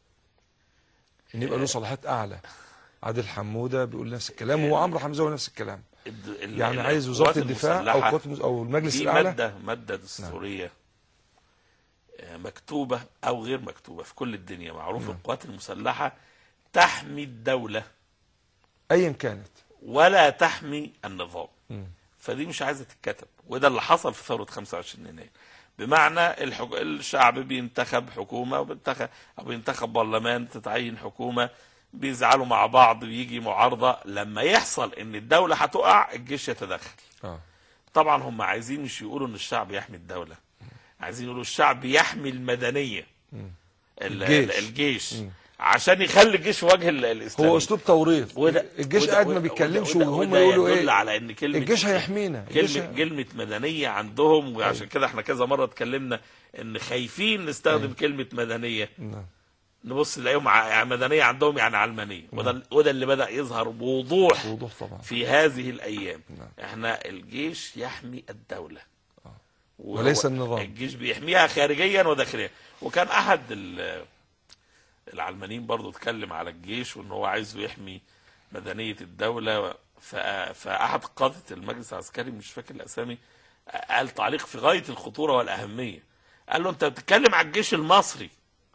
أن يبقى له صلاحيات أعلى عادل حمودة بيقول نفس الكلام وهو عمرو حمزة نفس الكلام الد- ال- يعني ال- عايز وزارة القوات الدفاع أو المسلحة قوات المس- أو المجلس في الأعلى ماده ماده دستوريه آه، مكتوبه او غير مكتوبه في كل الدنيا معروف القوات المسلحه تحمي الدوله أيا كانت ولا تحمي النظام مم. فدي مش عايزه تتكتب وده اللي حصل في ثوره 25 يناير بمعنى الحك... الشعب بينتخب حكومه وبينتخب او بينتخب برلمان تتعين حكومه بيزعلوا مع بعض بيجي معارضه لما يحصل ان الدوله هتقع الجيش يتدخل آه. طبعا هم عايزين مش يقولوا ان الشعب يحمي الدوله عايزين يقولوا الشعب يحمي المدنيه ال- الجيش. الجيش عشان يخلي الجيش في وجه ال- الاسلام هو أسلوب توريط وده الجيش وده- قاعد ما وده- بيتكلمش وده- وهم وده يقولوا يدل إيه على ان كلمه الجيش هيحمينا الجيش كلمه هي- كلمه مدنيه عندهم وعشان كده احنا كذا مره اتكلمنا ان خايفين نستخدم كلمه مدنيه نعم. نبص نلاقيهم ع- مدنيه عندهم يعني علمانيه وده وده اللي بدا يظهر بوضوح بوضوح طبعا في هذه الايام نعم. احنا الجيش يحمي الدوله وهو- وليس النظام. الجيش بيحميها خارجيا وداخليا وكان احد ال- العلمانيين برضو اتكلم على الجيش وان هو عايزه يحمي مدنيه الدوله ف- فاحد قاده المجلس العسكري مش فاكر الاسامي قال تعليق في غايه الخطوره والاهميه قال له انت بتتكلم على الجيش المصري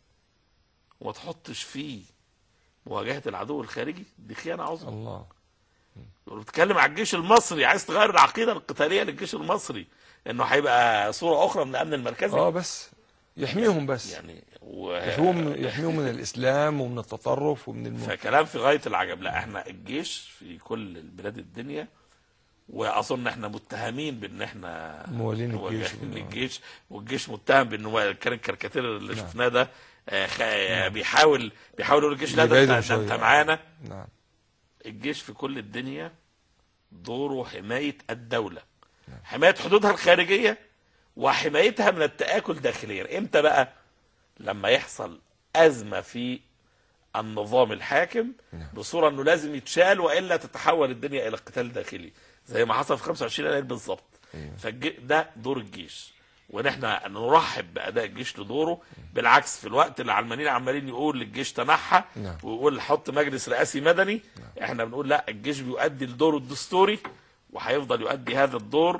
وما تحطش فيه مواجهه العدو الخارجي دي خيانه عظمى الله بتتكلم على الجيش المصري عايز تغير العقيده القتاليه للجيش المصري انه هيبقى صوره اخرى من الامن المركزي اه بس يحميهم بس يعني و... يحميهم يحميهم من الاسلام ومن التطرف ومن الم... فكلام في غايه العجب لا احنا الجيش في كل البلاد الدنيا واظن احنا متهمين بان احنا موالين الجيش موالين وال- الجيش والجيش متهم بانه كان الكاريكاتير اللي شفناه ده آه، خ- بيحاول بيحاول يقول الجيش لا ده يبعدهم انت ده انت شوية. معانا نعم الجيش في كل الدنيا دوره حماية الدولة حماية حدودها الخارجية وحمايتها من التآكل داخليا امتى بقى لما يحصل أزمة في النظام الحاكم بصورة انه لازم يتشال والا تتحول الدنيا الى قتال داخلي زي ما حصل في 25 يناير بالظبط فده دور الجيش ونحن نرحب باداء الجيش لدوره بالعكس في الوقت اللي علمانيين عمالين يقول للجيش تنحى نعم. ويقول حط مجلس رئاسي مدني احنا بنقول لا الجيش بيؤدي لدوره الدستوري وهيفضل يؤدي هذا الدور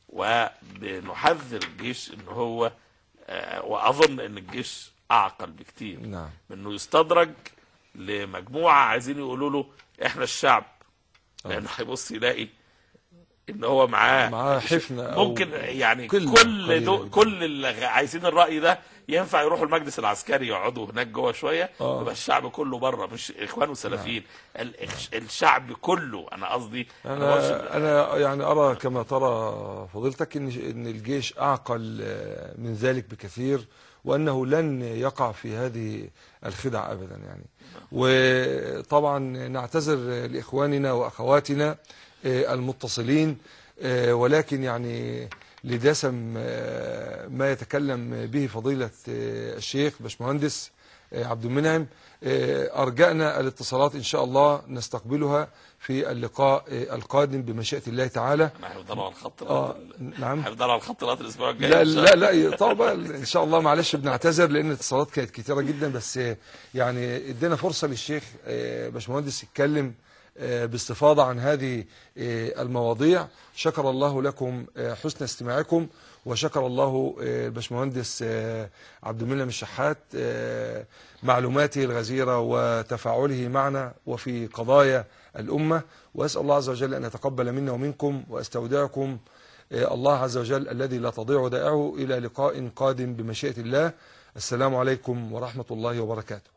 وبنحذر الجيش ان هو آه، واظن ان الجيش اعقل بكتير نعم من انه يستدرج لمجموعه عايزين يقولوا له احنا الشعب لانه هيبص يلاقي ان هو معاه معاه حفنة أو ممكن يعني قلة كل قليلة دو جداً. كل اللي عايزين الراي ده ينفع يروحوا المجلس العسكري يقعدوا هناك جوه شويه آه. يبقى الشعب كله بره مش اخوان وسلفيين ال- الشعب كله انا قصدي أنا بقولش- انا انا يعني ارى كما ترى فضيلتك ان ان الجيش اعقل آه، من ذلك بكثير وانه لن يقع في هذه الخدع ابدا يعني وطبعا نعتذر لاخواننا واخواتنا آه، المتصلين آه، ولكن يعني لدسم آه، ما يتكلم به فضيلة آه، الشيخ باشمهندس آه، عبد المنعم آه، أرجأنا الاتصالات إن شاء الله نستقبلها في اللقاء آه، القادم بمشيئة الله تعالى احنا هيفضلوا على الخط آه لغاية- نعم هيفضلوا على الخط لغايه الاسبوع الجاي لا إن شاء لا الله. لا طبعا ان شاء الله معلش بنعتذر لان الاتصالات كانت كتيره جدا بس يعني ادينا فرصه للشيخ آه، باشمهندس يتكلم آه، باستفاضه عن هذه آه، المواضيع شكر الله لكم آه، حسن استماعكم وشكر الله آه، الباشمهندس آه، عبد المنعم الشحات آه، معلوماته الغزيره وتفاعله معنا وفي قضايا الامه واسال الله عز وجل ان يتقبل منا ومنكم واستودعكم آه، الله عز وجل الذي لا تضيع ودائعه إلى لقاء قادم بمشيئة الله السلام عليكم ورحمة الله وبركاته